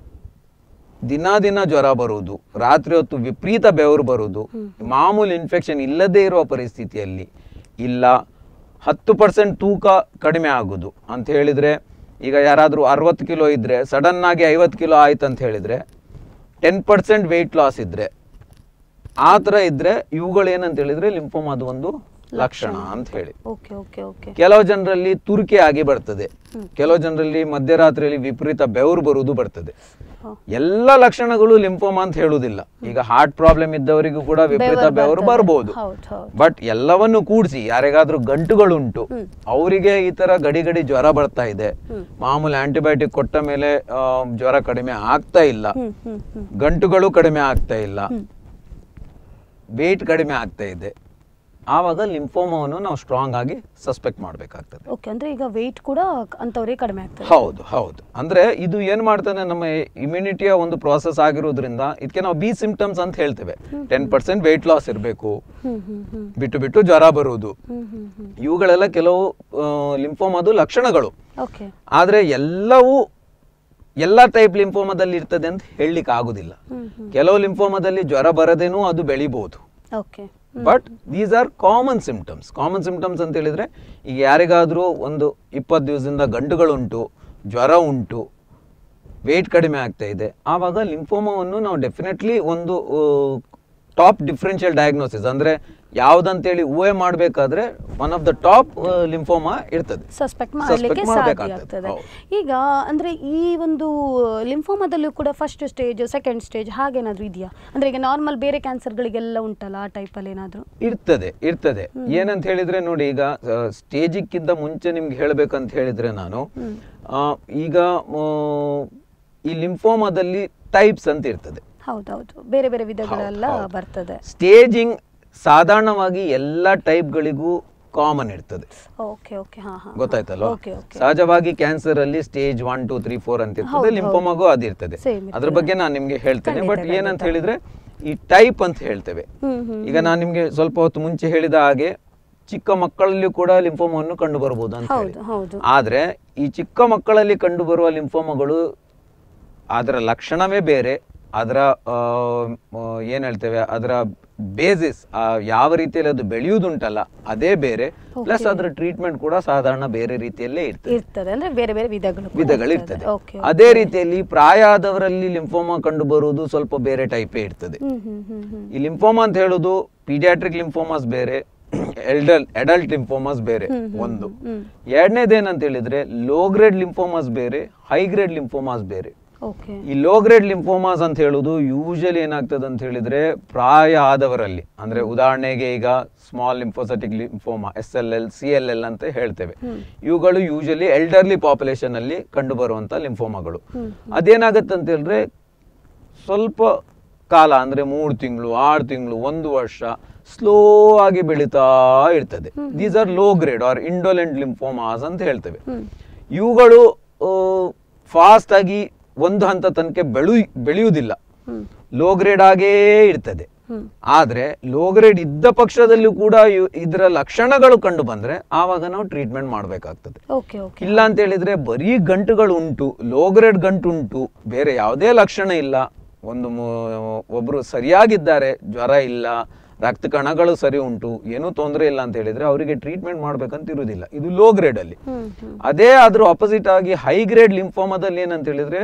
ದಿನ ದಿನ ಜ್ವರ ಬರುವುದು ರಾತ್ರಿ ಹೊತ್ತು ವಿಪರೀತ ಬೆವರು ಬರುವುದು ಮಾಮೂಲು ಇನ್ಫೆಕ್ಷನ್ ಇಲ್ಲದೇ ಇರುವ ಪರಿಸ್ಥಿತಿಯಲ್ಲಿ ಇಲ್ಲ ಹತ್ತು ಪರ್ಸೆಂಟ್ ತೂಕ ಕಡಿಮೆ ಆಗುದು ಅಂತ ಹೇಳಿದ್ರೆ ಈಗ ಯಾರಾದ್ರೂ ಅರವತ್ತು ಕಿಲೋ ಇದ್ರೆ ಸಡನ್ ಆಗಿ ಐವತ್ತು ಕಿಲೋ ಆಯ್ತು ಅಂತ ಹೇಳಿದ್ರೆ ಟೆನ್ ಪರ್ಸೆಂಟ್ ವೆಯ್ಟ್ ಲಾಸ್ ಇದ್ರೆ ಆ ಥರ ಇದ್ರೆ ಇವುಗಳು ಏನಂತ ಹೇಳಿದ್ರೆ ಲಿಂಫೋಮಾ ಅದು ಒಂದು ಲಕ್ಷಣ ಅಂತ ಹೇಳಿ ಓಕೆ ಓಕೆ ಓಕೆ ಕೆಲವು ಜನರಲ್ಲಿ ತುರ್ಕೆ ಆಗಿ ಬರ್ತದೆ ಕೆಲವು ಜನರಲ್ಲಿ ಮಧ್ಯರಾತ್ರಿಯಲ್ಲಿ ವಿಪರೀತ ಬೆವರು ಬರುವುದು ಬರ್ತದೆ ಹ. ಎಲ್ಲ ಲಕ್ಷಣಗಳು ಲಿಂಫೋಮಾ ಅಂತ ಹೇಳುವುದಿಲ್ಲ ಈಗ ಹಾರ್ಟ್ ಪ್ರಾಬ್ಲಮ್ ಇದ್ದವರಿಗೂ ಕೂಡ ವಿಪರೀತ ಬೆವರು ಬೆವರು ಬರ್ತದೆ. ಬರ್ಬೋದು ಹೌದು ಹೌದು ಬಟ್ ಎಲ್ಲವನ್ನು ಕೂಡಿಸಿ ಯಾರಿಗಾದ್ರೂ ಗಂಟುಗಳುಂಟು ಅವರಿಗೆ ಈ ತರ ಗಡಿ ಗಡಿ ಜ್ವರ ಬರ್ತಾ ಇದೆ ಮಾಮೂಲಿ ಆಂಟಿಬಯೋಟಿಕ್ ಕೊಟ್ಟ ಮೇಲೆ ಆ, ಜ್ವರ ಕಡಿಮೆ ಆಗ್ತಾ ಇಲ್ಲ ಹ್ಮ್ ಹ್ಮ್ ಹ್ಮ್ ಗಂಟುಗಳು ಕಡಿಮೆ ಆಗ್ತಾ ಇಲ್ಲ ವೇಟ್ ಕಡಿಮೆ ಆಗ್ತಾ ಇದೆ ಆವಾಗ ಲಿಂಫೋಮವನ್ನು ನಾವು ಸ್ಟ್ರಾಂಗ್ ಆಗಿ ಸಸ್ಪೆಕ್ಟ್ ಮಾಡಬೇಕಾಗ್ತದೆ ಓಕೆ ಅಂದ್ರೆ ಈಗ ವೆಯ್ಟ್ ಕೂಡ ಅಂತವರೇ ಕಡಿಮೆ ಆಗ್ತದೆ ಹೌದು ಹೌದು ಅಂದ್ರೆ ಇದು ಏನ್ ಮಾಡ್ತಾನೆ ನಮ್ಮ ಇಮ್ಯುನಿಟಿಯ ಒಂದು ಪ್ರಾಸೆಸ್ ಆಗಿರೋದ್ರಿಂದ ಇದಕ್ಕೆ ನಾವು ಬಿ ಸಿಂಪ್ಟಮ್ಸ್ ಅಂತ ಹೇಳ್ತೇವೆ ಟೆನ್ ಪರ್ಸೆಂಟ್ ವೆಯ್ಟ್ ಲಾಸ್ ಇರಬೇಕು ಹ್ಮ್ ಹ್ಮ್ ಹ್ಮ್ ಬಿಟ್ಟು ಬಿಟ್ಟು ಜ್ವರ ಬರುವುದು ಹ್ಮ್ ಹ್ಮ್ ಹ್ಮ್ ಇವುಗಳೆಲ್ಲ ಕೆಲವು ಲಿಂಫೋಮದು ಲಕ್ಷಣಗಳು ಓಕೆ ಆದ್ರೆ ಎಲ್ಲವೂ ಎಲ್ಲ ಟೈಪ್ ಲಿಂಫೋಮದಲ್ಲಿ ಇರ್ತದೆ ಅಂತ ಹೇಳಲಿಕ್ಕೆ ಆಗುದಿಲ್ಲ ಹ್ಮ್ ಹ್ಮ್ ಕೆಲವು ಲಿಂಫೋಮದಲ್ಲಿ ಜ್ವರ ಬರದೇನೂ ಅದು ಬೆಳಿಬಹುದು okay but these are common symptoms common symptoms ಅಂತ ಹೇಳಿದ್ರೆ ಈಗ ಯಾರಿಗಾದ್ರೂ ಒಂದು ಇಪ್ಪತ್ತು ದಿವಸದಿಂದ ಗಂಟುಗಳುಂಟು ಜ್ವರ ಉಂಟು ವೇಟ್ ಕಡಿಮೆ ಆಗ್ತಾ ಇದೆ ಆವಾಗ ಲಿಂಫೋಮವನ್ನು ನಾವು ಡೆಫಿನೆಟ್ಲಿ ಒಂದು ಟಾಪ್ ಡಿಫ್ರೆನ್ಷಿಯಲ್ ಡಯಾಗ್ನೋಸಿಸ್ ಅಂದ್ರೆ ಯಾವ್ದಂತೇಳಿ ಊಹೆ ಮಾಡಬೇಕಾದ್ರೆ one of the top lymphoma ಇರ್ತದೆ ಸಸ್ಪೆಕ್ಟ್ Suspect ಮಾಡಲಿಕ್ಕೆ ಸಾಧ್ಯ ಮಾಡ್ಬೇಕಾಗ್ತದೆ. ಆಗ್ತದೆ ಹೌದು. ಈಗ ಅಂದ್ರೆ ಈ ಒಂದು ಲಿಂಫೋಮಾದಲ್ಲೂ ಕೂಡ ಫಸ್ಟ್ ಸ್ಟೇಜ್ ಸೆಕೆಂಡ್ ಸ್ಟೇಜ್ ಹಾಗೇನಾದ್ರೂ ಇದೆಯಾ ಅಂದ್ರೆ ಈಗ ನಾರ್ಮಲ್ ಬೇರೆ ಕ್ಯಾನ್ಸರ್ಗಳಿಗೆಲ್ಲ ಉಂಟಲ್ಲ ಆ ಟೈಪಲ್ಲಿ ಏನಾದರೂ ಇರ್ತದೆ ಇರ್ತದೆ ಏನಂತ ಹೇಳಿದ್ರೆ ನೋಡಿ ಈಗ ಸ್ಟೇಜಿಕ್ಕಿಂತ ಮುಂಚೆ ನಿಮ್ಗೆ ಹೇಳ್ಬೇಕಂತ ಹೇಳಿದ್ರೆ ನಾನು ಆ, ಈಗ ಆ, ಈ ಲಿಂಫೋಮಾದಲ್ಲಿ ಟೈಪ್ಸ್ ಅಂತ ಇರ್ತದೆ ಹೌದೌದು ಬೇರೆ ಬೇರೆ ವಿಧಗಳೆಲ್ಲ ಹೌದು. ಬರ್ತದೆ ಸ್ಟೇಜಿಂಗ್ ಸಾಧಾರಣವಾಗಿ ಎಲ್ಲ ಟೈಪ್ಗಳಿಗೂ ಕಾಮನ್ ಇರ್ತದೆ ಓಕೆ ಓಕೆ ಹಾ ಹಾ ಗೊತ್ತಾಯ್ತಲ್ವಾ ಓಕೆ ಓಕೆ ಸಹಜವಾಗಿ ಕ್ಯಾನ್ಸರ್ ಅಲ್ಲಿ stage one two three four ಅಂತ ಇರ್ತದೆ ಹೌದು, ಲಿಂಫೋಮಾಗೂ ಅದಿರ್ತದೆ Same ಇರ್ತದೆ. ಅದ್ರ ಬಗ್ಗೆ ನಾನು ನಿಮ್ಗೆ ಹೇಳ್ತೇನೆ ಖಂಡಿತ, ಬಟ್ ಏನಂತ ಖಂಡಿತ. ಹೇಳಿದ್ರೆ ಈ ಟೈಪ್ ಅಂತ ಹೇಳ್ತೇವೆ ಹ್ಮ್ ಹ್ಮ್ ಈಗ ನಾನು ನಿಮ್ಗೆ ಸ್ವಲ್ಪ ಹೊತ್ತು ಮುಂಚೆ ಹೇಳಿದ ಹಾಗೆ ಚಿಕ್ಕ ಮಕ್ಕಳಲ್ಲಿಯೂ ಕೂಡ ಲಿಂಫೋಮವನ್ನು ಕಂಡು ಬರಬಹುದು ಅಂತ ಹೇಳಿ ಹೌದು ಹೌದು ಆದ್ರೆ ಈ ಚಿಕ್ಕ ಮಕ್ಕಳಲ್ಲಿ ಕಂಡು ಬರುವ ಲಿಂಫೋಮಗಳು ಅದರ ಲಕ್ಷಣವೇ ಬೇರೆ ಅದರ ಆ, ಆ, ಏನ್ ಹೇಳ್ತೇವೆ ಅದರ ಬೇಸಿಸ್ ಯಾವ ರೀತಿಯಲ್ಲಿ ಅದು ಬೆಳೆಯುವುದುಂಟಲ್ಲ ಅದೇ ಬೇರೆ ಪ್ಲಸ್ ಅದರ ಟ್ರೀಟ್ಮೆಂಟ್ ಕೂಡ ಸಾಧಾರಣ ಬೇರೆ ರೀತಿಯಲ್ಲೇ ಇರ್ತದೆ ಇರ್ತದೆ ಅಂದ್ರೆ ಬೇರೆ ಬೇರೆ ವಿಧಗಳು ಕೂಡ ವಿಧಗಳಿರ್ತದೆ ಓಕೆ ಅದೇ ರೀತಿಯಲ್ಲಿ ಪ್ರಾಯ ಆದವರಲ್ಲಿ ಲಿಂಫೋಮಾ ಕಂಡು ಬರುವುದು ಸ್ವಲ್ಪ ಬೇರೆ ಟೈಪೇ ಇರ್ತದೆ ಹ್ಮ್ ಹ್ಮ್ ಹ್ಮ್ ಹ್ಮ್ ಈ ಲಿಂಫೋಮಾ ಅಂತ ಹೇಳುದು ಪೀಡಿಯಾಟ್ರಿಕ್ ಲಿಂಫೋಮಾಸ್ ಬೇರೆ ಎಲ್ಡಲ್ ಅಡಲ್ಟ್ ಲಿಂಫೋಮಾಸ್ ಬೇರೆ ಒಂದು ಹ್ಮ್ ಎರಡನೇದೇನಂತ ಹೇಳಿದ್ರೆ ಲೋ ಗ್ರೇಡ್ ಲಿಂಫೋಮಾಸ್ ಬೇರೆ ಹೈ ಗ್ರೇಡ್ ಲಿಂಫೋಮಾಸ್ ಬೇರೆ ಓಕೆ ಈ ಲೋ ಗ್ರೇಡ್ ಲಿಂಫೋಮಾಸ್ ಅಂತ ಹೇಳುದು ಯೂಶಲಿ ಏನಾಗ್ತದೆ ಅಂತ ಹೇಳಿದ್ರೆ ಪ್ರಾಯ ಆದವರಲ್ಲಿ ಅಂದ್ರೆ ಉದಾಹರಣೆಗೆ ಈಗ small lymphocytic lymphoma S L L C L L ಅಂತ ಹೇಳ್ತೇವೆ ಇವುಗಳು ಯೂಶಲಿ ಎಲ್ಡರ್ಲಿ ಪಾಪ್ಯುಲೇಷನ್ ಅಲ್ಲಿ ಕಂಡು ಬರುವಂತ ಲಿಂಫೋಮಾಗಳು ಅದೇನಾಗತ್ತೆ ಅಂತ ಹೇಳಿದ್ರೆ ಸ್ವಲ್ಪ ಕಾಲ ಅಂದ್ರೆ ಮೂರು ತಿಂಗಳು ಆರು ತಿಂಗಳು ಒಂದು ವರ್ಷ ಸ್ಲೋ ಆಗಿ ಬೆಳೀತಾ ಇರ್ತದೆ these are low grade or indolent lymphomas ಅಂತ ಹೇಳ್ತೇವೆ ಇವುಗಳು ಫಾಸ್ಟ್ ಆಗಿ ಒಂದು ಹಂತ ತನಕ ಬೆಳು ಬೆಳೆಯುವುದಿಲ್ಲ ಹ್ಮ್ ಲೋ ಗ್ರೇಡ್ ಆಗೇ ಇರ್ತದೆ ಹ್ಮ್ ಆದ್ರೆ ಲೋ ಗ್ರೇಡ್ ಇದ್ದ ಪಕ್ಷದಲ್ಲೂ ಕೂಡ ಇವ್- ಇದರ ಲಕ್ಷಣಗಳು ಕಂಡು ಬಂದ್ರೆ ಆವಾಗ ನಾವು ಟ್ರೀಟ್ಮೆಂಟ್ ಮಾಡಬೇಕಾಗ್ತದೆ ಓಕೆ ಓಕೆ ಇಲ್ಲ ಅಂತ ಹೇಳಿದ್ರೆ ಬರೀ ಗಂಟುಗಳು ಉಂಟು ಲೋ ಗ್ರೇಡ್ ಗಂಟು ಉಂಟು ಬೇರೆ ಯಾವುದೇ ಲಕ್ಷಣ ಇಲ್ಲ ಒಂದು ಮು- ಒಬ್ರು ಸರಿಯಾಗಿದ್ದಾರೆ ಜ್ವರ ಇಲ್ಲ ರಕ್ತ ಕಣಗಳು ಸರಿ ಉಂಟು ಏನೂ ತೊಂದರೆ ಇಲ್ಲ ಅಂತ ಹೇಳಿದ್ರೆ ಅವರಿಗೆ ಟ್ರೀಟ್ಮೆಂಟ್ ಮಾಡ್ಬೇಕಂತ ಇರುವುದಿಲ್ಲ ಇದು ಲೋ ಗ್ರೇಡ್ ಅಲ್ಲಿ ಹ್ಮ್ ಹ್ಮ್ ಅದೇ ಅದ್ರ ಆಪೋಸಿಟ್ ಆಗಿ ಹೈ ಗ್ರೇಡ್ ಲಿಂಫೋಮಾದಲ್ಲಿ ಏನಂತ ಹೇಳಿದ್ರೆ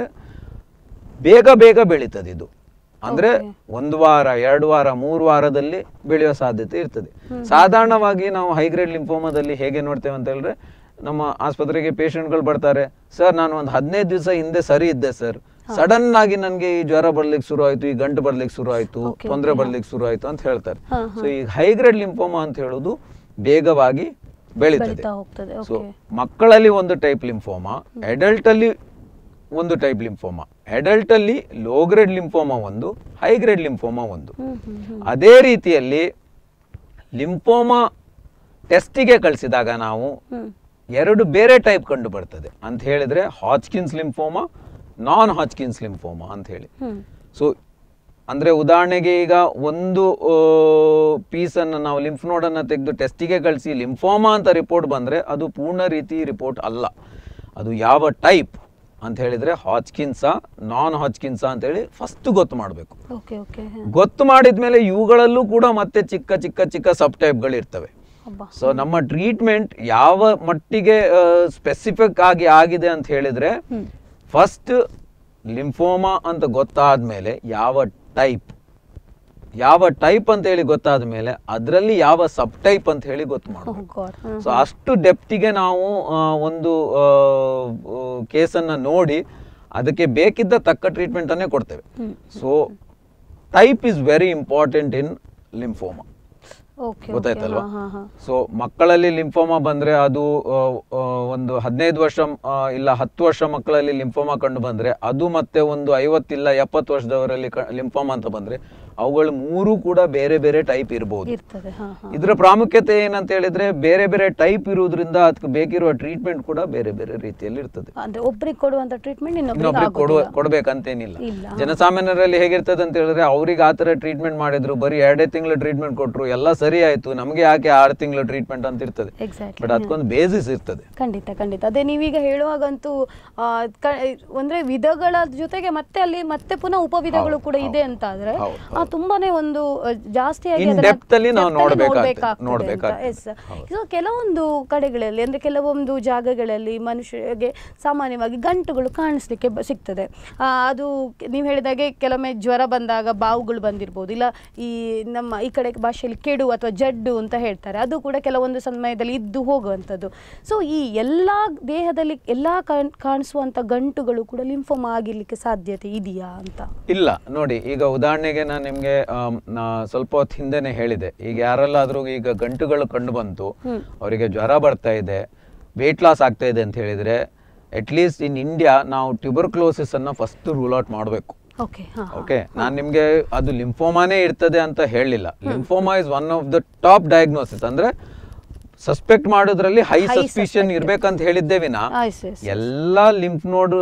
ಬೇಗ ಬೇಗ ಬೆಳೀತದೆ ಇದು ಅಂದ್ರೆ ಒಂದು ವಾರ ಎರಡು ವಾರ ಮೂರು ವಾರದಲ್ಲಿ ಬೆಳೆಯುವ ಸಾಧ್ಯತೆ ಇರ್ತದೆ ಸಾಧಾರಣವಾಗಿ ನಾವು ಹೈ ಗ್ರೇಡ್ ಲಿಂಫೋಮಾದಲ್ಲಿ ಹೇಗೆ ನೋಡ್ತೇವೆ ಅಂತ ಹೇಳಿದ್ರೆ ನಮ್ಮ ಆಸ್ಪತ್ರೆಗೆ ಪೇಷಂಟ್ಗಳು ಬರ್ತಾರೆ ಸರ್ ನಾನು ಒಂದು ಹದಿನೈದು ದಿವಸ ಹಿಂದೆ ಸರಿ ಇದ್ದೆ ಸರ್ ಸಡನ್ ಆಗಿ ನನಗೆ ಈ ಜ್ವರ ಬರ್ಲಿಕ್ಕೆ ಶುರು ಆಯ್ತು ಈ ಗಂಟು ಬರ್ಲಿಕ್ಕೆ ಶುರು ಆಯ್ತು Okay, ತೊಂದರೆ ಬರ್ಲಿಕ್ಕೆ ಶುರು ಆಯ್ತು ಅಂತ ಹೇಳ್ತಾರೆ ಹಾ, ಸೊ ಈ ಹೈ ಗ್ರೇಡ್ ಲಿಂಫೋಮಾ ಅಂತ ಹೇಳುದು ಬೇಗವಾಗಿ ಬೆಳೀತದೆ ಬೆಳೀತಾ ಹೋಗ್ತದೆ ಸೊ ಓಕೆ ಮಕ್ಕಳಲ್ಲಿ ಒಂದು ಟೈಪ್ ಲಿಂಫೋಮಾ ಅಡಲ್ಟ್ ಅಲ್ಲಿ ಒಂದು ಟೈಪ್ ಲಿಂಫೋಮಾ ಅಡಲ್ಟ್ ಅಲ್ಲಿ ಲೋ ಗ್ರೇಡ್ ಲಿಂಫೋಮಾ ಒಂದು ಹೈ ಗ್ರೇಡ್ ಲಿಂಫೋಮಾ ಒಂದು ಹ್ಮ್ ಹ್ಮ್ ಹ್ಮ್ ಅದೇ ರೀತಿಯಲ್ಲಿ ಲಿಂಫೋಮಾ ಟೆಸ್ಟಿಗೆ ಕಳಿಸಿದಾಗ ನಾವು ಹ್ಮ್ ಎರಡು ಬೇರೆ ಟೈಪ್ ಕಂಡು ಬರ್ತದೆ ಅಂತ ಹೇಳಿದ್ರೆ ಹಾಚ್ಕಿನ್ಸ್ ಲಿಂಫೋಮಾ ನಾನ್ ಹಾಚ್ಕಿನ್ಸ್ ಲಿಂಫೋಮಾ ಅಂತ ಹೇಳಿ ಹ್ಮ್ ಸೊ ಅಂದ್ರೆ ಉದಾಹರಣೆಗೆ ಈಗ ಒಂದು ಪೀಸ್ ಅನ್ನು ನಾವು ಲಿಂಫ್ ನೋಡ್ ಅನ್ನ ತೆಗೆದು ಟೆಸ್ಟಿಗೆ ಕಳಿಸಿ ಲಿಂಫೋಮಾ ಅಂತ ರಿಪೋರ್ಟ್ ಬಂದ್ರೆ ಅದು ಪೂರ್ಣ ರೀತಿ ರಿಪೋರ್ಟ್ ಅಲ್ಲ ಅದು ಯಾವ ಟೈಪ್ ಅಂತ ಹೇಳಿದ್ರೆ ಹಾಚ್ಕಿನ್ಸಾ ನಾನ್ ಹಾಚ್ಕಿನ್ಸಾ ಅಂತ ಹೇಳಿ ಫಸ್ಟ್ ಗೊತ್ತು ಮಾಡಬೇಕು ಓಕೆ ಓಕೆ ಗೊತ್ತು ಮಾಡಿದ್ಮೇಲೆ ಇವುಗಳಲ್ಲೂ ಕೂಡ ಮತ್ತೆ ಚಿಕ್ಕ ಚಿಕ್ಕ ಚಿಕ್ಕ ಸಬ್ ಟೈಪ್ಗಳು ಇರ್ತವೆ ಅಬ್ಬಾ ಸೊ ನಮ್ಮ ಟ್ರೀಟ್ಮೆಂಟ್ ಯಾವ ಮಟ್ಟಿಗೆ ಸ್ಪೆಸಿಫಿಕ್ ಆಗಿ ಆಗಿದೆ ಅಂತ ಹೇಳಿದ್ರೆ ಹ್ಮ್ ಫಸ್ಟ್ ಲಿಂಫೋಮಾ ಅಂತ ಗೊತ್ತಾದ್ಮೇಲೆ ಯಾವ ಟೈಪ್ ಯಾವ ಟೈಪ್ ಅಂತ ಹೇಳಿ ಗೊತ್ತಾದ ಮೇಲೆ ಅದರಲ್ಲಿ ಯಾವ ಸಬ್ ಟೈಪ್ ಅಂತ ಹೇಳಿ ಗೊತ್ತು Oh ಮಾಡಬೇಕು God. ಹ್ಮ್. ಸೊ ಅಷ್ಟು ಡೆಪ್ತಿಗೆ ನಾವು ಆ, ಒಂದು ಕೇಸನ್ನು ನೋಡಿ ಅದಕ್ಕೆ ಬೇಕಿದ್ದ ತಕ್ಕ ಟ್ರೀಟ್ಮೆಂಟನ್ನೇ ಕೊಡ್ತೇವೆ hmm. So type is very important in lymphoma Okay, ಗೊತ್ತಾಯ್ತಲ್ವಾ okay. ಹಾ, ಹಾ, ಹಾ. ಸೊ ಮಕ್ಕಳಲ್ಲಿ ಲಿಂಫೋಮಾ ಬಂದ್ರೆ ಅದು ಆ, ಆ, ಒಂದು ಹದಿನೈದು ವರ್ಷ ಆ, ಇಲ್ಲ ಹತ್ತು ವರ್ಷ ಮಕ್ಕಳಲ್ಲಿ ಲಿಂಫೋಮಾ ಕಂಡು ಬಂದ್ರೆ ಅದು ಮತ್ತೆ ಒಂದು ಐವತ್ತಿಲ್ಲ ಎಪ್ಪತ್ತು ವರ್ಷದವರಲ್ಲಿ ಲಿಂಫೋಮಾ ಅಂತ ಬಂದ್ರೆ ಅವುಗಳು ಮೂರು ಕೂಡ ಬೇರೆ ಬೇರೆ ಟೈಪ್ ಇರಬಹುದು ಇರ್ತದೆ ಹಾ ಹಾ ಇದರ ಪ್ರಾಮುಖ್ಯತೆ ಏನಂತ ಹೇಳಿದ್ರೆ ಬೇರೆ ಬೇರೆ ಟೈಪ್ ಇರುವುದರಿಂದ ಅದಕ್ಕೆ ಬೇಕಿರುವ ಟ್ರೀಟ್ಮೆಂಟ್ ಕೂಡ ಬೇರೆ ಬೇರೆ ರೀತಿಯಲ್ಲಿ ಇರ್ತದೆ ಅಂದ್ರೆ ಒಬ್ರಿಗೆ ಕೊಡುವಂತ ಟ್ರೀಟ್ಮೆಂಟ್ ಇನ್ನೊಬ್ರಿಗೆ ಇನ್ನೊಬ್ರಿಗೆ ಕೊಡುವ ಆಗೋದಿಲ್ಲ. ಕೊಡ್ಬೇಕಂತೇನಿಲ್ಲ ಇಲ್ಲ. ಜನಸಾಮಾನ್ಯರಲ್ಲಿ ಹೇಗಿರ್ತದೆ ಅಂತ ಹೇಳಿದ್ರೆ ಅವ್ರಿಗೆ ಆತರ ಟ್ರೀಟ್ಮೆಂಟ್ ಮಾಡಿದ್ರು ಬರೀ ಎರಡೇ ತಿಂಗಳು ಟ್ರೀಟ್ಮೆಂಟ್ ಕೊಟ್ರು ಎಲ್ಲ ಸರಿ ಆಯ್ತು ನಮಗೆ ಯಾಕೆ ಆರು ತಿಂಗಳು ಟ್ರೀಟ್ಮೆಂಟ್ ಅಂತ ಇರ್ತದೆ Exactly, ಬಟ್ ಅದಕ್ಕೊಂದು ಬೇಸಿಸ್ ಇರ್ತದೆ ಖಂಡಿತ ಖಂಡಿತ ಅದೇ ನೀವೀಗ ಹೇಳುವಾಗಂತೂ ಆ, ಕ- ಅಂದ್ರೆ ವಿಧಗಳ ಜೊತೆಗೆ ಮತ್ತೆ ಅಲ್ಲಿ ಮತ್ತೆ ಪುನಃ ಉಪವಿಧಗಳು ಹೌದು, ಕೂಡ ಇದೆ ಹೌದು. ಅಂತ ಆದ್ರೆ ಹೌದು, ಆ, ತುಂಬಾನೇ ಒಂದು ಆ, ಜಾಸ್ತಿಯಾಗಿ In ಅದನ್ನ depth ಅಲ್ಲಿ ನಾವು depth ಅಲ್ಲಿ ನೋಡ್ಬೇಕಾಗ್ತದೆ, ನೋಡ್ಬೇಕಾಗ್ತದೆ ನೋಡ್ಬೇಕಾಗ್ತದೆ. ಅಂತ. Yes. So, ಕೆಲವೊಂದು ಕಡೆಗಳಲ್ಲಿ ಅಂದ್ರೆ ಕೆಲವೊಂದು ಜಾಗಗಳಲ್ಲಿ ಮನುಷ್ಯರಿಗೆ ಸಾಮಾನ್ಯವಾಗಿ ಗಂಟುಗಳು ಕಾಣಿಸ್ಲಿಕ್ಕೆ ಬ- ಸಿಗ್ತದೆ ಆ, ಅದು ನೀವು ಹೇಳಿದಾಗೆ ಕೆಲವೊಮ್ಮೆ ಜ್ವರ ಬಂದಾಗ ಬಾವುಗಳು ಬಂದಿರ್ಬೋದು ಇಲ್ಲ ಈ ನಮ್ಮ ಈ ಕಡೆ ಭಾಷೆಯಲ್ಲಿ ಕೆಡು ಅಥವಾ ಜಡ್ಡು ಅಂತ ಹೇಳ್ತಾರೆ ಅದು ಕೂಡ ಕೆಲವೊಂದು ಸಮಯದಲ್ಲಿ ಇದ್ದು ಹೋಗುವಂಥದ್ದು ಸೊ ಈ ಎಲ್ಲ ದೇಹದಲ್ಲಿ ಎಲ್ಲ ಕಾಣ್- ಕಾಣಿಸುವಂಥ ಗಂಟುಗಳು ಕೂಡ ಲಿಂಫೋಮಾ ಆಗಿರ್ಲಿಕ್ಕೆ ಸಾಧ್ಯತೆ ಇದೆಯಾ ಅಂತ ಇಲ್ಲ ನೋಡಿ ಈಗ ಉದಾಹರಣೆಗೆ ನಾನು ನಿಮ್ಗೆ ಆಮ್, ನಾ ಸ್ವಲ್ಪ ಹೊತ್ತು ಹಿಂದೆನೆ ಹೇಳಿದೆ ಈಗ ಯಾರೆಲ್ಲಾದ್ರೂ ಈಗ ಗಂಟುಗಳು ಕಂಡು ಬಂತು ಹ್ಮ್. ಅವರಿಗೆ ಜ್ವರ ಬರ್ತಾ ಇದೆ ವೇಟ್ ಲಾಸ್ ಆಗ್ತಾ ಇದೆ ಅಂತ ಹೇಳಿದ್ರೆ ಅಟ್ಲೀಸ್ಟ್ ಇನ್ ಇಂಡಿಯಾ ನಾವು ಟ್ಯೂಬರ್ಕ್ಲೋಸಿಸ್ ಅನ್ನ ಫಸ್ಟ್ ರೂಲ್ ಔಟ್ ಮಾಡಬೇಕು ಓಕೆ ಹಾಂ ಓಕೆ ನಾನು ನಿಮ್ಗೆ ಅದು ಲಿಂಫೋಮಾನೇ ಇರ್ತದೆ ಅಂತ ಹೇಳಿಲ್ಲ lymphoma is one of the top diagnosis ಅಂದ್ರೆ ಸಸ್ಪೆಕ್ಟ್ ಮಾಡೋದ್ರಲ್ಲಿ ಹೈ High ಸಸ್ಪಿಷನ್ suspect. ಇರ್ಬೇಕಂತ ಹೇಳಿದ್ದೆ ವಿನ ಆಯ್ಸ್ ಎಸ್ ಎಲ್ಲಾ ಲಿಂಫ್ ನೋಡ್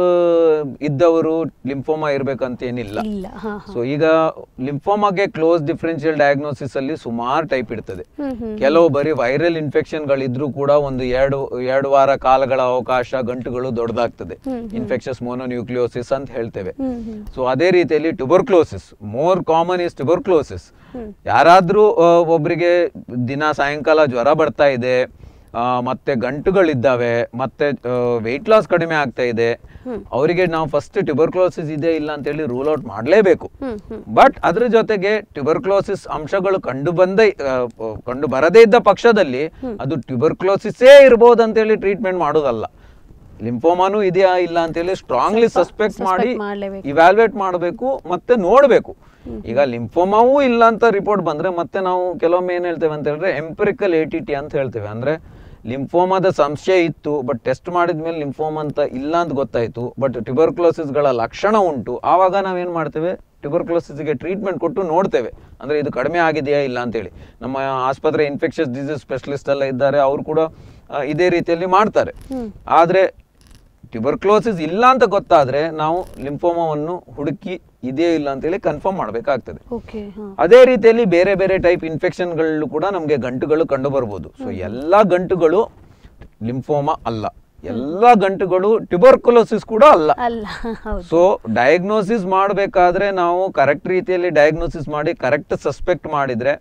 ಇದ್ದವರು ಲಿಂಫೋಮಾ ಇರ್ಬೇಕಂತ ಏನಿಲ್ಲ ಇಲ್ಲ ಹಾಂ ಹಾಂ ಸೊ ಈಗ ಲಿಂಫೋಮಾಗೆ ಕ್ಲೋಸ್ ಡಿಫರೆನ್ಷಿಯಲ್ ಡಯಾಗ್ನೋಸಿಸ್ ಅಲ್ಲಿ ಸುಮಾರು ಟೈಪ್ ಇರ್ತದೆ ಹ್ಮ್ ಹ್ಮ್ ಕೆಲವು ಬರೀ ವೈರಲ್ ಇನ್ಫೆಕ್ಷನ್ಗಳಿದ್ರೂ ಕೂಡ ಒಂದು ಎರಡು ಎರಡು ವಾರ ಕಾಲಗಳ ಅವಕಾಶ ಗಂಟುಗಳು ದೊಡ್ಡದಾಗ್ತದೆ ಹ್ಮ್, ಇನ್ಫೆಕ್ಷಸ್ ಮೋನೋನ್ಯೂಕ್ಲಿಯೋಸಿಸ್ ಅಂತ ಹೇಳ್ತೇವೆ ಹ್ಮ್ ಹ್ಮ್ ಸೊ ಅದೇ ರೀತಿಯಲ್ಲಿ tuberculosis more common is tuberculosis hmm. ಯಾರಾದ್ರೂ ಆ, ಒಬ್ರಿಗೆ ದಿನ ಸಾಯಂಕಾಲ ಜ್ವರ ಬರ್ತಾ ಇದೆ ಆ, ಮತ್ತೆ ಗಂಟುಗಳಿದ್ದಾವೆ ಮತ್ತೆ ವೆಯ್ಟ್ ಲಾಸ್ ಕಡಿಮೆ ಆಗ್ತಾ ಇದೆ ಹ್ಮ್. ಅವರಿಗೆ ನಾವು ಫಸ್ಟ್ ಟ್ಯುಬರ್ಕ್ಲೋಸಿಸ್ ಇದೆ ಇಲ್ಲ ಅಂತ ಹೇಳಿ ರೂಲ್ ಔಟ್ ಮಾಡಲೇಬೇಕು ಹ್ಮ್ ಹ್ಮ್ ಬಟ್ ಅದ್ರ ಜೊತೆಗೆ ಟ್ಯುಬರ್ಕ್ಲೋಸಿಸ್ ಅಂಶಗಳು ಕಂಡು ಬಂದ ಕಂಡು ಬರದೇ ಇದ್ದ ಪಕ್ಷದಲ್ಲಿ ಅದು ಟ್ಯುಬರ್ಕ್ಲೋಸಿಸೇ ಇರ್ಬೋದು ಅಂತೇಳಿ ಟ್ರೀಟ್ಮೆಂಟ್ ಮಾಡೋದಲ್ಲ ಲಿಂಫೋಮಾನು ಇದೆಯಾ ಇಲ್ಲ ಅಂತೇಳಿ ಸ್ಟ್ರಾಂಗ್ಲಿ ಸ್ವಲ್ಪ ಸಸ್ಪೆಕ್ಟ್ suspect ಮಾಡಿ ಮಾಡ್ಲೇಬೇಕು. ಇವ್ಯಾಲ್ಯೂಯೇಟ್ ಮಾಡಬೇಕು ಮತ್ತೆ ನೋಡಬೇಕು ಈಗ ಲಿಂಫೋಮಾವೂ ಇಲ್ಲ ಅಂತ ರಿಪೋರ್ಟ್ ಬಂದ್ರೆ ಮತ್ತೆ ನಾವು ಕೆಲವೊಮ್ಮೆ ಏನ್ ಹೇಳ್ತೇವೆ ಅಂತ ಹೇಳಿದ್ರೆ ಎಂಪಿರಿಕಲ್ ಎ ಟಿ ಟಿ ಅಂತ ಹೇಳ್ತೇವೆ ಅಂದ್ರೆ ಲಿಂಫೋಮಾದ ಸಂಶಯ ಇತ್ತು ಬಟ್ ಟೆಸ್ಟ್ ಮಾಡಿದ್ಮೇಲೆ ಲಿಂಫೋಮಾ ಅಂತ ಇಲ್ಲ ಅಂತ ಗೊತ್ತಾಯ್ತು ಬಟ್ ಟ್ಯುಬರ್ಕ್ಲೋಸಿಸ್ಗಳ ಲಕ್ಷಣ ಉಂಟು ಆವಾಗ ನಾವೇನ್ ಮಾಡ್ತೇವೆ ಟ್ಯುಬರ್ಕ್ಲೋಸಿಸ್ಗೆ ಟ್ರೀಟ್ಮೆಂಟ್ ಕೊಟ್ಟು ನೋಡ್ತೇವೆ ಅಂದ್ರೆ ಇದು ಕಡಿಮೆ ಆಗಿದೆಯಾ ಇಲ್ಲ ಅಂತೇಳಿ ನಮ್ಮ ಆಸ್ಪತ್ರೆ ಇನ್ಫೆಕ್ಷಸ್ ಡಿಸೀಸ್ ಸ್ಪೆಷಲಿಸ್ಟ್ ಎಲ್ಲ ಇದ್ದಾರೆ ಅವರು ಕೂಡ ಆ, ಇದೇ ರೀತಿಯಲ್ಲಿ ಮಾಡ್ತಾರೆ ಹ್ಮ್. ಆದ್ರೆ ಟ್ಯುಬರ್ಕ್ಲೋಸಿಸ್ ಇಲ್ಲ ಅಂತ ಗೊತ್ತಾದ್ರೆ ನಾವು ಲಿಂಫೋಮಾವನ್ನು ಹುಡುಕಿ ಇದೆಯೋ ಇಲ್ಲ ಅಂತೇಳಿ ಕನ್ಫರ್ಮ್ ಮಾಡಬೇಕಾಗ್ತದೆ ಓಕೆ ಹಾಂ ಅದೇ ರೀತಿಯಲ್ಲಿ ಬೇರೆ ಬೇರೆ ಟೈಪ್ ಇನ್ಫೆಕ್ಷನ್ಗಳು ಕೂಡ ನಮಗೆ ಗಂಟುಗಳು ಕಂಡು ಬರ್ಬೋದು ಸೊ ಎಲ್ಲ ಗಂಟುಗಳು ಲಿಂಫೋಮಾ ಅಲ್ಲ ಎಲ್ಲ ಗಂಟುಗಳು ಟ್ಯುಬರ್ಕುಲೋಸಿಸ್ ಕೂಡ ಅಲ್ಲ ಅಲ್ಲ ಹೌದು ಸೊ ಡಯಾಗ್ನೋಸಿಸ್ ಮಾಡಬೇಕಾದ್ರೆ ನಾವು ಕರೆಕ್ಟ್ ರೀತಿಯಲ್ಲಿ ಡಯಾಗ್ನೋಸಿಸ್ ಮಾಡಿ ಕರೆಕ್ಟ್ ಸಸ್ಪೆಕ್ಟ್ ಮಾಡಿದ್ರೆ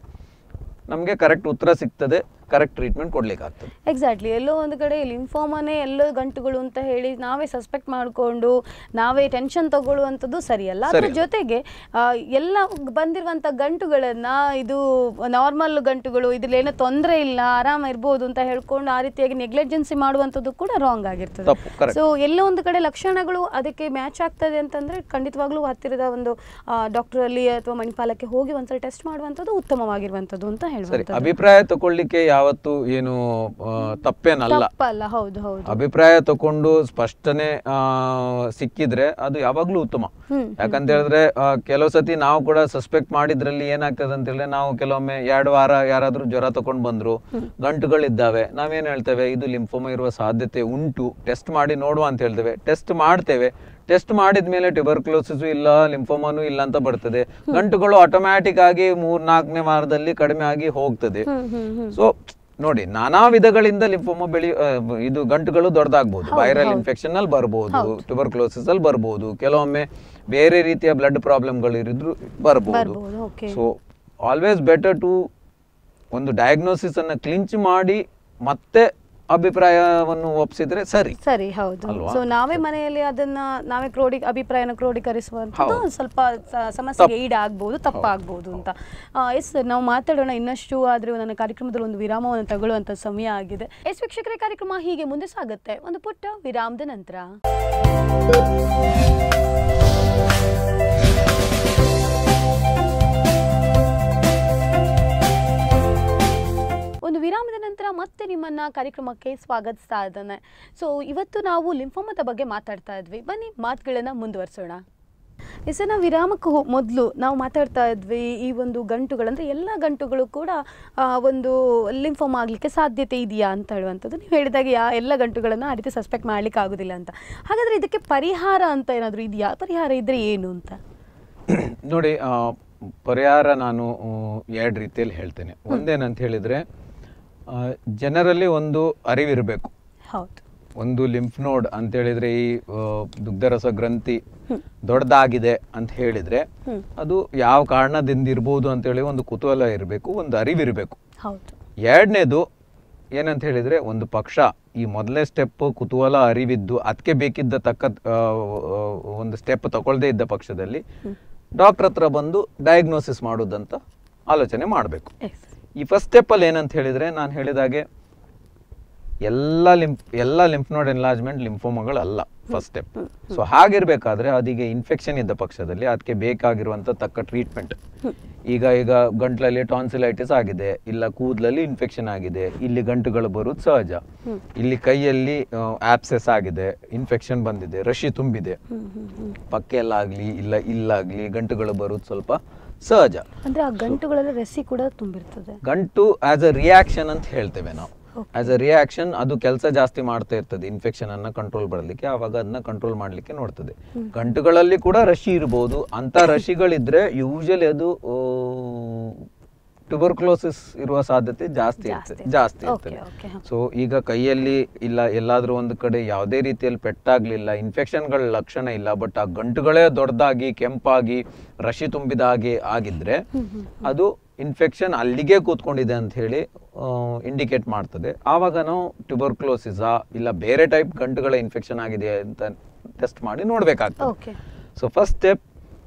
ನಮಗೆ ಕರೆಕ್ಟ್ ಉತ್ತರ ಸಿಗ್ತದೆ ಕರೆಕ್ಟ್ ಟ್ರೀಟ್ಮೆಂಟ್ ಕೊಡ್ಲಿಕ್ಕಾಗ್ತದೆ ಎಕ್ಸಾಕ್ಟ್ಲಿ ಎಲ್ಲೋ ಒಂದು ಕಡೆ ಲಿಂಫೋಮಾನೇ ಎಲ್ಲೋ ಗಂಟುಗಳು ಅಂತ ಹೇಳಿ ನಾವೇ ಸಸ್ಪೆಕ್ಟ್ ಮಾಡಿಕೊಂಡು ನಾವೇ ಟೆನ್ಷನ್ ತಗೊಳ್ಳುವಂಥದ್ದು ಸರಿಯಲ್ಲ ಅದ್ರ ಸರಿಯಲ್ಲ. ಜೊತೆಗೆ ಆ, ಎಲ್ಲ ಬಂದಿರುವಂಥ ಗಂಟುಗಳನ್ನ ಇದು ನಾರ್ಮಲ್ ಗಂಟುಗಳು ಇದ್ರಲ್ಲೇನೋ ತೊಂದರೆ ಇಲ್ಲ ಆರಾಮ ಇರ್ಬೋದು ಅಂತ ಹೇಳ್ಕೊಂಡು ಆ ರೀತಿಯಾಗಿ ನೆಗ್ಲೆಜೆನ್ಸಿ ಮಾಡುವಂಥದ್ದು ಕೂಡ ರಾಂಗ್ ಆಗಿರ್ತದೆ ತಪ್ಪು ಕರೆಕ್ಟ್ ಸೊ ಎಲ್ಲೋ ಒಂದು ಕಡೆ ಲಕ್ಷಣಗಳು ಅದಕ್ಕೆ ಮ್ಯಾಚ್ ಆಗ್ತದೆ ಅಂತಂದ್ರೆ ಖಂಡಿತವಾಗ್ಲೂ ಹತ್ತಿರದ ಒಂದು ಡಾಕ್ಟರ್ ಅಲ್ಲಿ ಅಥವಾ ಮಣಿಪಾಲಕ್ಕೆ ಹೋಗಿ ಒಂದ್ಸಲ ಟೆಸ್ಟ್ ಮಾಡುವಂಥದ್ದು ಉತ್ತಮವಾಗಿರುವಂಥದ್ದು ಅಂತ ಸರಿ ಹೇಳುವಂಥದ್ದು ಅಭಿಪ್ರಾಯ ತಗೊಳ್ಳಿಕ್ಕೆ ಯಾವತ್ತು ಏನು ಆ, ತಪ್ಪೇನಲ್ಲ ತಪ್ಪಲ್ಲ ಹೌದು ಹೌದು ಅಭಿಪ್ರಾಯ ತಕೊಂಡು ಸ್ಪಷ್ಟನೆ ಆ, ಸಿಕ್ಕಿದ್ರೆ ಅದು ಯಾವಾಗ್ಲೂ ಉತ್ತಮ ಹ್ಮ್, ಯಾಕಂತ ಹೇಳಿದ್ರೆ ಆ, ಕೆಲವು ಸತಿ ನಾವು ಕೂಡ ಸಸ್ಪೆಕ್ಟ್ ಮಾಡಿದ್ರಲ್ಲಿ ಏನಾಗ್ತದೆ ಅಂತ ಹೇಳಿದ್ರೆ ನಾವು ಕೆಲವೊಮ್ಮೆ ಎರಡು ವಾರ ಯಾರಾದ್ರೂ ಜ್ವರ ತಗೊಂಡ್ ಬಂದ್ರು ಗಂಟುಗಳಿದ್ದಾವೆ ನಾವೇನ್ ಹೇಳ್ತೇವೆ ಇದು ಲಿಂಫೋಮಾ ಇರುವ ಸಾಧ್ಯತೆ ಉಂಟು ಟೆಸ್ಟ್ ಮಾಡಿ ನೋಡುವ ಅಂತ ಹೇಳ್ತೇವೆ ಟೆಸ್ಟ್ ಮಾಡ್ತೇವೆ ಟೆಸ್ಟ್ ಮಾಡಿದ್ಮೇಲೆ ಟ್ಯುಬರ್ಕ್ಲೋಸಿಸ್ ಇಲ್ಲ ಲಿಂಫೋಮಾನು ಇಲ್ಲ ಅಂತ ಬರ್ತದೆ ಗಂಟುಗಳು ಆಟೋಮ್ಯಾಟಿಕ್ ಆಗಿ ಮೂರ್ ನಾಲ್ಕನೇ ವಾರದಲ್ಲಿ ಕಡಿಮೆ ಆಗಿ ಹೋಗ್ತದೆ ಹ್ಮ್ ಹ್ಮ್ ಹ್ಮ್ ಸೊ ನೋಡಿ ನಾನಾ ವಿಧಗಳಿಂದ ಲಿಂಫೋಮಾ ಬೆಳಿ ಆ, ಇದು ಗಂಟುಗಳು ದೊಡ್ಡದಾಗಬಹುದು ಹೌದು, ವೈರಲ್ ಹೌದು. ಇನ್ಫೆಕ್ಷನ್ ಅಲ್ಲಿ ಬರ್ಬೋದು ಹೌದು. ಟ್ಯುಬರ್ಕ್ಲೋಸಿಸ್ ಅಲ್ಲಿ ಬರ್ಬೋದು ಕೆಲವೊಮ್ಮೆ ಬೇರೆ ರೀತಿಯ ಬ್ಲಡ್ ಪ್ರಾಬ್ಲಮ್ಗಳು ಇರಿದ್ರು ಬರ್ಬೋದು ಬರ್ಬೋದು, okay. So always better to ಒಂದು ಡಯಾಗ್ನೋಸಿಸ್ ಅನ್ನ ಕ್ಲಿಂಚ್ ಮಾಡಿ ಮತ್ತೆ ಅಭಿಪ್ರಾಯವನ್ನು ಒಪ್ಸಿದ್ರೆ ಸರಿ ಸರಿ ಹೌದು ಅಲ್ವಾ? ಸೊ ನಾವೇ ಮನೆಯಲ್ಲಿ ಅದನ್ನ ನಾವೇ ಕ್ರೋಢಿ ಅಭಿಪ್ರಾಯನ ಕ್ರೋಢೀಕರಿಸುವಂಥದ್ದು ಹೌದು. ಸ್ವಲ್ಪ ಸ- ಸಮಸ್ಯೆಗೆ ಈಡಾಗ್ಬೋದು ತಪ್ಪಾಗ್ಬೋದು ಅಂತ ಎಸ್ ಸರ್ ನಾವು ಮಾತಾಡೋಣ ಇನ್ನಷ್ಟು ಆದ್ರೆ ನನ್ನ ಕಾರ್ಯಕ್ರಮದಲ್ಲಿ ಒಂದು ವಿರಾಮವನ್ನು ತಗೊಳ್ಳುವಂತ ಸಮಯ ಆಗಿದೆ ಎಸ್ ವೀಕ್ಷಕರೇ ಕಾರ್ಯಕ್ರಮ ಹೀಗೆ ಮುಂದೆ ಸಾಗುತ್ತೆ ಒಂದು ಪುಟ್ಟ ವಿರಾಮದ ನಂತರ ಒಂದು ವಿರಾಮದ ನಂತರ ಮತ್ತೆ ನಿಮ್ಮನ್ನ ಕಾರ್ಯಕ್ರಮಕ್ಕೆ ಸ್ವಾಗತಿಸ್ತಾ ಇದ್ದಾನೆ ಸೊ ಇವತ್ತು ನಾವು ಲಿಂಫೋಮದ ಬಗ್ಗೆ ಮಾತಾಡ್ತಾ ಇದ್ವಿ ಬನ್ನಿ ಮಾತುಗಳನ್ನ ಮುಂದುವರಿಸೋಣ ಎಸ್ ನಾವು ವಿರಾಮಕ್ಕೆ ಹೋ ಮೊದಲು ನಾವು ಮಾತಾಡ್ತಾ ಇದ್ವಿ ಈ ಒಂದು ಗಂಟುಗಳಂದ್ರೆ ಎಲ್ಲ ಗಂಟುಗಳು ಕೂಡ ಆ, ಒಂದು ಲಿಂಫೋಮ ಆಗಲಿಕ್ಕೆ ಸಾಧ್ಯತೆ ಇದೆಯಾ ಅಂತ ಹೇಳುವಂಥದ್ದು ನೀವು ಹೇಳಿದಾಗ ಯಾ ಎಲ್ಲ ಗಂಟುಗಳನ್ನು ಆ ರೀತಿ ಸಸ್ಪೆಕ್ಟ್ ಮಾಡ್ಲಿಕ್ಕೆ ಆಗೋದಿಲ್ಲ ಅಂತ ಹಾಗಾದ್ರೆ ಇದಕ್ಕೆ ಪರಿಹಾರ ಅಂತ ಏನಾದರೂ ಇದೆಯಾ ಪರಿಹಾರ ಇದ್ರೆ ಏನು ಅಂತ ನೋಡಿ ಆ, ಪರಿಹಾರ ನಾನು ಎರಡು ರೀತಿಯಲ್ಲಿ ಹೇಳ್ತೇನೆ ಒಂದೇನಂತ ಹೇಳಿದ್ರೆ ಆ, ಜನರಲ್ಲಿ ಒಂದು ಅರಿವಿರಬೇಕು ಹೌದು ಒಂದು ಲಿಂಫ್ ನೋಡ್ ಅಂತ ಹೇಳಿದ್ರೆ ಈ ಆ, ದುಗ್ಧರಸ ಗ್ರಂಥಿ ದೊಡ್ಡದಾಗಿದೆ ಅಂತ ಹೇಳಿದ್ರೆ ಹ್ಮ್. ಅದು ಯಾವ ಕಾರಣದಿಂದ ಇರ್ಬೋದು ಅಂತ ಹೇಳಿ ಒಂದು ಕುತೂಹಲ ಇರಬೇಕು ಒಂದು ಅರಿವಿರಬೇಕು ಹೌದು ಎರಡನೇದು ಏನಂತ ಹೇಳಿದ್ರೆ ಒಂದು ಪಕ್ಷ ಈ ಮೊದಲನೇ ಸ್ಟೆಪ್ ಕುತೂಹಲ ಅರಿವಿದ್ದು ಅದಕ್ಕೆ ಬೇಕಿದ್ದ ತಕ್ಕ ಆ, ಆ, ಒಂದು ಸ್ಟೆಪ್ ತಗೊಳ್ದೇ ಇದ್ದ ಪಕ್ಷದಲ್ಲಿ ಡಾಕ್ಟರ್ ಹತ್ರ ಬಂದು ಡಯಾಗ್ನೋಸಿಸ್ ಮಾಡೋದಂತ ಆಲೋಚನೆ ಮಾಡಬೇಕು ಎಸ್ ಈ ಫಸ್ಟ್ ಸ್ಟೆಪ್ಪಲ್ಲಿ ಏನಂತ ಹೇಳಿದ್ರೆ ನಾನು ಹೇಳಿದಾಗೆ ಎಲ್ಲ ಲಿಂಫ್ ಎಲ್ಲ ಲಿಂಫ್ ನೋಡ್ ಎನ್ಲಾರ್ಜ್ಮೆಂಟ್ ಲಿಂಫೋಮಗಳಲ್ಲ ಫಸ್ಟ್ ಸ್ಟೆಪ್ ಸೊ ಹಾಗಿರ್ಬೇಕಾದ್ರೆ ಅದೀಗ ಇನ್ಫೆಕ್ಷನ್ ಇದ್ದ ಪಕ್ಷದಲ್ಲಿ ಅದಕ್ಕೆ ಬೇಕಾಗಿರುವಂತ ತಕ್ಕ ಟ್ರೀಟ್ಮೆಂಟ್ ಈಗ ಈಗ ಗಂಟ್ಲಲ್ಲಿ ಟಾನ್ಸಿಲೈಟಿಸ್ ಆಗಿದೆ ಇಲ್ಲ ಕೂದಲಲ್ಲಿ ಇನ್ಫೆಕ್ಷನ್ ಆಗಿದೆ ಇಲ್ಲಿ ಗಂಟುಗಳು ಬರುವುದು ಸಹಜ ಇಲ್ಲಿ ಕೈಯಲ್ಲಿ ಆಪ್ಸೆಸ್ ಆಗಿದೆ ಇನ್ಫೆಕ್ಷನ್ ಬಂದಿದೆ ರಶಿ ತುಂಬಿದೆ ಹ್ಮ್ ಹ್ಮ್ ಹ್ಮ್ ಪಕ್ಕೆಲ್ಲಾಗ್ಲಿ ಇಲ್ಲ ಇಲ್ಲಾಗ್ಲಿ ಗಂಟುಗಳು ಬರುವುದು ಸ್ವಲ್ಪ ಸಹಜ ಅಂದ್ರೆ ಆ ಗಂಟುಗಳಲ್ಲಿ ರಸಿ ಕೂಡ ತುಂಬಿರ್ತದೆ ಗಂಟು ಆಸ್ ಅ ರಿಯಾಕ್ಷನ್ ಅಂತ ಹೇಳ್ತೇವೆ ನಾವು ಆಸ್ ಅ ರಿಯಾಕ್ಷನ್ ಅದು ಕೆಲಸ ಜಾಸ್ತಿ ಮಾಡ್ತಾ ಇರ್ತದೆ ಇನ್ಫೆಕ್ಷನ್ ಅನ್ನ ಕಂಟ್ರೋಲ್ ಬರಲಿಕ್ಕೆ ಆವಾಗ ಅದನ್ನ ಕಂಟ್ರೋಲ್ ಮಾಡ್ಲಿಕ್ಕೆ ನೋಡ್ತದೆ ಗಂಟುಗಳಲ್ಲಿ ಕೂಡ ರಶಿ ಇರ್ಬೋದು ಅಂತ ರಶಿಗಳಿದ್ರೆ ಯೂಶಲಿ ಅದು ಟ್ಯುಬರ್ಕ್ಲೋಸಿಸ್ ಇರುವ ಸಾಧ್ಯತೆ ಜಾಸ್ತಿ ಇರ್ತದೆ ಜಾಸ್ತಿ. ಜಾಸ್ತಿ Okay, ಇರ್ತದೆ okay, ಹ. ಸೊ ಈಗ ಕೈಯಲ್ಲಿ ಇಲ್ಲ ಎಲ್ಲಾದ್ರೂ ಒಂದು ಕಡೆ ಯಾವುದೇ ರೀತಿಯಲ್ಲಿ ಪೆಟ್ಟಾಗ್ಲಿಲ್ಲ ಇನ್ಫೆಕ್ಷನ್ಗಳ ಲಕ್ಷಣ ಇಲ್ಲ ಬಟ್ ಆ ಗಂಟುಗಳೇ ದೊಡ್ಡದಾಗಿ ಕೆಂಪಾಗಿ ರಶಿ ತುಂಬಿದ ಹಾಗೆ ಆಗಿದ್ರೆ ಅದು ಇನ್ಫೆಕ್ಷನ್ ಅಲ್ಲಿಗೆ ಕೂತ್ಕೊಂಡಿದೆ ಅಂತ ಹೇಳಿ ಇಂಡಿಕೇಟ್ ಮಾಡ್ತದೆ ಆವಾಗ ನಾವು ಟ್ಯುಬರ್ಕ್ಲೋಸಿಸಾ ಇಲ್ಲ ಬೇರೆ ಟೈಪ್ ಗಂಟುಗಳ ಇನ್ಫೆಕ್ಷನ್ ಆಗಿದೆ ಅಂತ ಟೆಸ್ಟ್ ಮಾಡಿ ನೋಡ್ಬೇಕಾಗ್ತದೆ ಓಕೆ ಸೊ ಫಸ್ಟ್ ಸ್ಟೆಪ್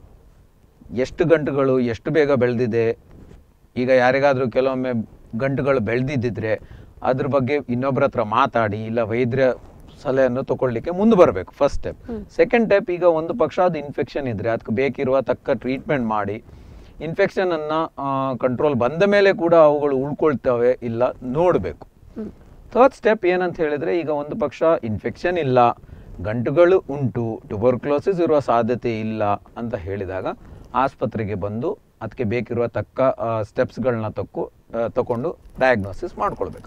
ಎಷ್ಟು ಗಂಟುಗಳು ಎಷ್ಟು ಬೇಗ ಬೆಳೆದಿದೆ ಈಗ ಯಾರಿಗಾದ್ರೂ ಕೆಲವೊಮ್ಮೆ ಗಂಟುಗಳು ಬೆಳೆದಿದ್ದಿದ್ರೆ ಅದ್ರ ಬಗ್ಗೆ ಇನ್ನೊಬ್ಬರ ಹತ್ರ ಮಾತಾಡಿ ಇಲ್ಲ ವೈದ್ಯರ ಸಲಹೆಯನ್ನು ತಗೊಳ್ಳಿಕ್ಕೆ ಮುಂದೆ ಬರಬೇಕು ಫಸ್ಟ್ ಸ್ಟೆಪ್ ಸೆಕೆಂಡ್ ಸ್ಟೆಪ್ ಈಗ ಒಂದು ಪಕ್ಷ ಅದು ಇನ್ಫೆಕ್ಷನ್ ಇದ್ರೆ ಅದಕ್ಕೆ ಬೇಕಿರುವ ತಕ್ಕ ಟ್ರೀಟ್ಮೆಂಟ್ ಮಾಡಿ ಇನ್ಫೆಕ್ಷನ್ ಅನ್ನ ಕಂಟ್ರೋಲ್ ಬಂದ ಮೇಲೆ ಕೂಡ ಅವುಗಳು ಉಳ್ಕೊಳ್ತವೆ ಇಲ್ಲ ನೋಡಬೇಕು ಥರ್ಡ್ ಸ್ಟೆಪ್ ಏನಂತ ಹೇಳಿದ್ರೆ ಈಗ ಒಂದು ಪಕ್ಷ ಇನ್ಫೆಕ್ಷನ್ ಇಲ್ಲ ಗಂಟುಗಳು ಉಂಟು ಟ್ಯುಬರ್ಕ್ಲೋಸಿಸ್ ಇರುವ ಸಾಧ್ಯತೆ ಇಲ್ಲ ಅಂತ ಹೇಳಿದಾಗ ಆಸ್ಪತ್ರೆಗೆ ಬಂದು ಅದಕ್ಕೆ ಬೇಕಿರುವ ತಕ್ಕ ಸ್ಟೆಪ್ಸ್ಗಳನ್ನ ತಕ್ಕು ಆ, ತಕೊಂಡು ಡಯಾಗ್ನೋಸಿಸ್ ಮಾಡ್ಕೊಳ್ಬೇಕು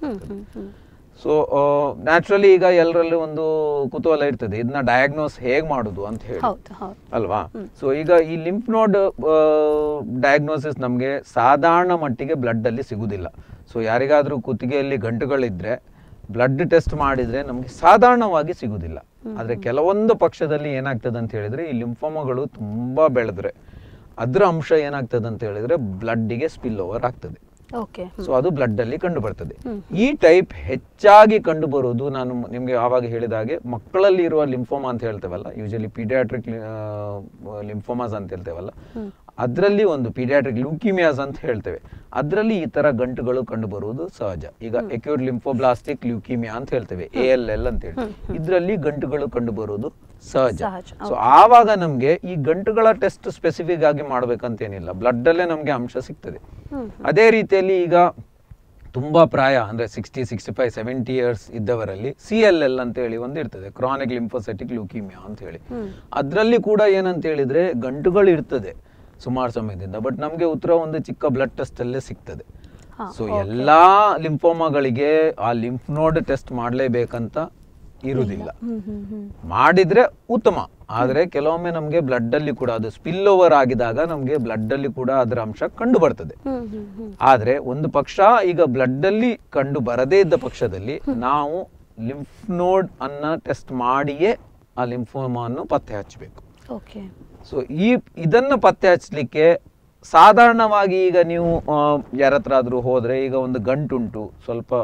ಸೊ ನ್ಯಾಚುರಲಿ ಈಗ ಎಲ್ಲರಲ್ಲೂ ಒಂದು ಕುತೂಹಲ ಇರ್ತದೆ ಇದನ್ನ ಡಯಾಗ್ನೋಸ್ ಹೇಗ್ ಮಾಡುದು ಅಂತ ಹೇಳಿ ಹೌದು ಹೌದು ಅಲ್ವಾ ಸೊ ಈಗ ಈ ಲಿಂಫ್ ನೋಡ್ ಡಯಾಗ್ನೋಸಿಸ್ ನಮಗೆ ಸಾಧಾರಣ ಮಟ್ಟಿಗೆ ಬ್ಲಡ್ ಅಲ್ಲಿ ಸಿಗುದಿಲ್ಲ ಸೊ ಯಾರಿಗಾದ್ರೂ ಕುತ್ತಿಗೆಯಲ್ಲಿ ಗಂಟುಗಳಿದ್ರೆ ಬ್ಲಡ್ ಟೆಸ್ಟ್ ಮಾಡಿದ್ರೆ ನಮಗೆ ಸಾಧಾರಣವಾಗಿ ಸಿಗುದಿಲ್ಲ ಆದ್ರೆ ಕೆಲವೊಂದು ಪಕ್ಷದಲ್ಲಿ ಏನಾಗ್ತದೆ ಅಂತ ಹೇಳಿದ್ರೆ ಈ ಲಿಂಫೋಮಗಳು ತುಂಬಾ ಬೆಳೆದ್ರೆ ಅದ್ರ ಅಂಶ ಏನಾಗ್ತದೆ ಅಂತ ಹೇಳಿದ್ರೆ ಬ್ಲಡ್ಡಿಗೆ ಸ್ಪಿಲ್ ಓವರ್ ಆಗ್ತದೆ ಓಕೆ ಸೊ ಅದು ಬ್ಲಡ್ ಅಲ್ಲಿ ಕಂಡು ಬರ್ತದೆ ಈ ಟೈಪ್ ಹೆಚ್ಚಾಗಿ ಕಂಡು ಬರುವುದು ನಾನು ನಿಮ್ಗೆ ಆವಾಗ ಹೇಳಿದ ಹಾಗೆ ಮಕ್ಕಳಲ್ಲಿ ಇರುವ ಲಿಂಫೋಮಾ ಅಂತ ಹೇಳ್ತೇವಲ್ಲ ಯೂಶಲಿ ಪೀಡಿಯಾಟ್ರಿಕ್ ಲಿಂಫೋಮಾಸ್ ಅಂತ ಹೇಳ್ತೇವಲ್ಲ ಅದರಲ್ಲಿ ಒಂದು ಪೀಡಿಯಾಟ್ರಿಕ್ ಲ್ಯೂಕಿಮಿಯಾಸ್ ಅಂತ ಹೇಳ್ತೇವೆ ಅದರಲ್ಲಿ ಈ ತರ ಗಂಟುಗಳು ಕಂಡು ಬರುವುದು ಸಹಜ ಈಗ ಎಕ್ಯೂಟ್ ಲಿಂಫೋಬ್ಲಾಸ್ಟಿಕ್ ಲ್ಯೂಕಿಮಿಯಾ ಅಂತ ಹೇಳ್ತೇವೆ ಎ ಎಲ್ ಎಲ್ ಅಂತ ಹೇಳಿ ಇದರಲ್ಲಿ ಗಂಟುಗಳು ಕಂಡು ಬರುವುದು ಸಹಜ ಸಹಜ, ಸೊ ಆವಾಗ ನಮ್ಗೆ ಈ ಗಂಟುಗಳ ಟೆಸ್ಟ್ ಸ್ಪೆಸಿಫಿಕ್ ಆಗಿ ಮಾಡ್ಬೇಕಂತೇನಿಲ್ಲ ಬ್ಲಡ್ ಅಲ್ಲೇ ನಮ್ಗೆ ಅಂಶ ಸಿಗ್ತದೆ ಅದೇ ರೀತಿಯಲ್ಲಿ ಈಗ ತುಂಬಾ ಪ್ರಾಯ ಅಂದ್ರೆ sixty sixty five seventy years ಇದ್ದವರಲ್ಲಿ ಸಿ ಎಲ್ ಎಲ್ ಅಂತ ಹೇಳಿ ಒಂದು ಇರ್ತದೆ ಕ್ರಾನಿಕ್ ಲಿಂಫೋಸೆಟಿಕ್ ಲ್ಯೂಕಿಮಿಯಾ ಅಂತ ಹೇಳಿ ಅದರಲ್ಲಿ ಕೂಡ ಏನಂತ ಹೇಳಿದ್ರೆ ಗಂಟುಗಳು ಇರ್ತದೆ ಸುಮಾರು ಸಮಯದಿಂದ ಬಟ್ ನಮ್ಗೆ ಉತ್ತರ ಒಂದು ಚಿಕ್ಕ ಬ್ಲಡ್ ಟೆಸ್ಟ್ ಅಲ್ಲೇ ಸಿಗ್ತದೆ ಹಾ, ಸೊ ಎಲ್ಲಾ ಲಿಂಫೋಮಾಗಳಿಗೆ ಆ ಲಿಂಫ್ ನೋಡ್ ಟೆಸ್ಟ್ ಮಾಡ್ಲೇಬೇಕಂತ ಇರುವುದಿಲ್ಲ ಹ್ಮ್ ಹ್ಮ್ ಹ್ಮ್ ಮಾಡಿದ್ರೆ ಉತ್ತಮ ಆದ್ರೆ ಕೆಲವೊಮ್ಮೆ ನಮ್ಗೆ ಬ್ಲಡ್ ಅಲ್ಲಿ ಕೂಡ ಅದು ಸ್ಪಿಲ್ ಓವರ್ ಆಗಿದಾಗ ನಮ್ಗೆ ಬ್ಲಡ್ ಅಲ್ಲಿ ಕೂಡ ಅದರ ಅಂಶ ಕಂಡು ಬರ್ತದೆ ಹ್ಮ್ ಹ್ಮ್ ಹ್ಮ್ ಆದ್ರೆ ಒಂದು ಪಕ್ಷ ಈಗ ಬ್ಲಡ್ ಅಲ್ಲಿ ಕಂಡು ಬರದೇ ಇದ್ದ ಪಕ್ಷದಲ್ಲಿ ನಾವು ಲಿಂಫ್ ನೋಡ್ ಅನ್ನ ಟೆಸ್ಟ್ ಮಾಡಿಯೇ ಆ ಲಿಂಫೋಮಾ ಅನ್ನು ಪತ್ತೆ ಹಚ್ಚಬೇಕು ಓಕೆ ಸೊ ಈ ಇದನ್ನ ಪತ್ತೆ ಹಚ್ಚಲಿಕ್ಕೆ ಸಾಧಾರಣವಾಗಿ ಈಗ ನೀವು ಯಾರ ಹತ್ರ ಆದ್ರೂ ಹೋದ್ರೆ ಈಗ ಒಂದು ಗಂಟುಂಟು ಸ್ವಲ್ಪ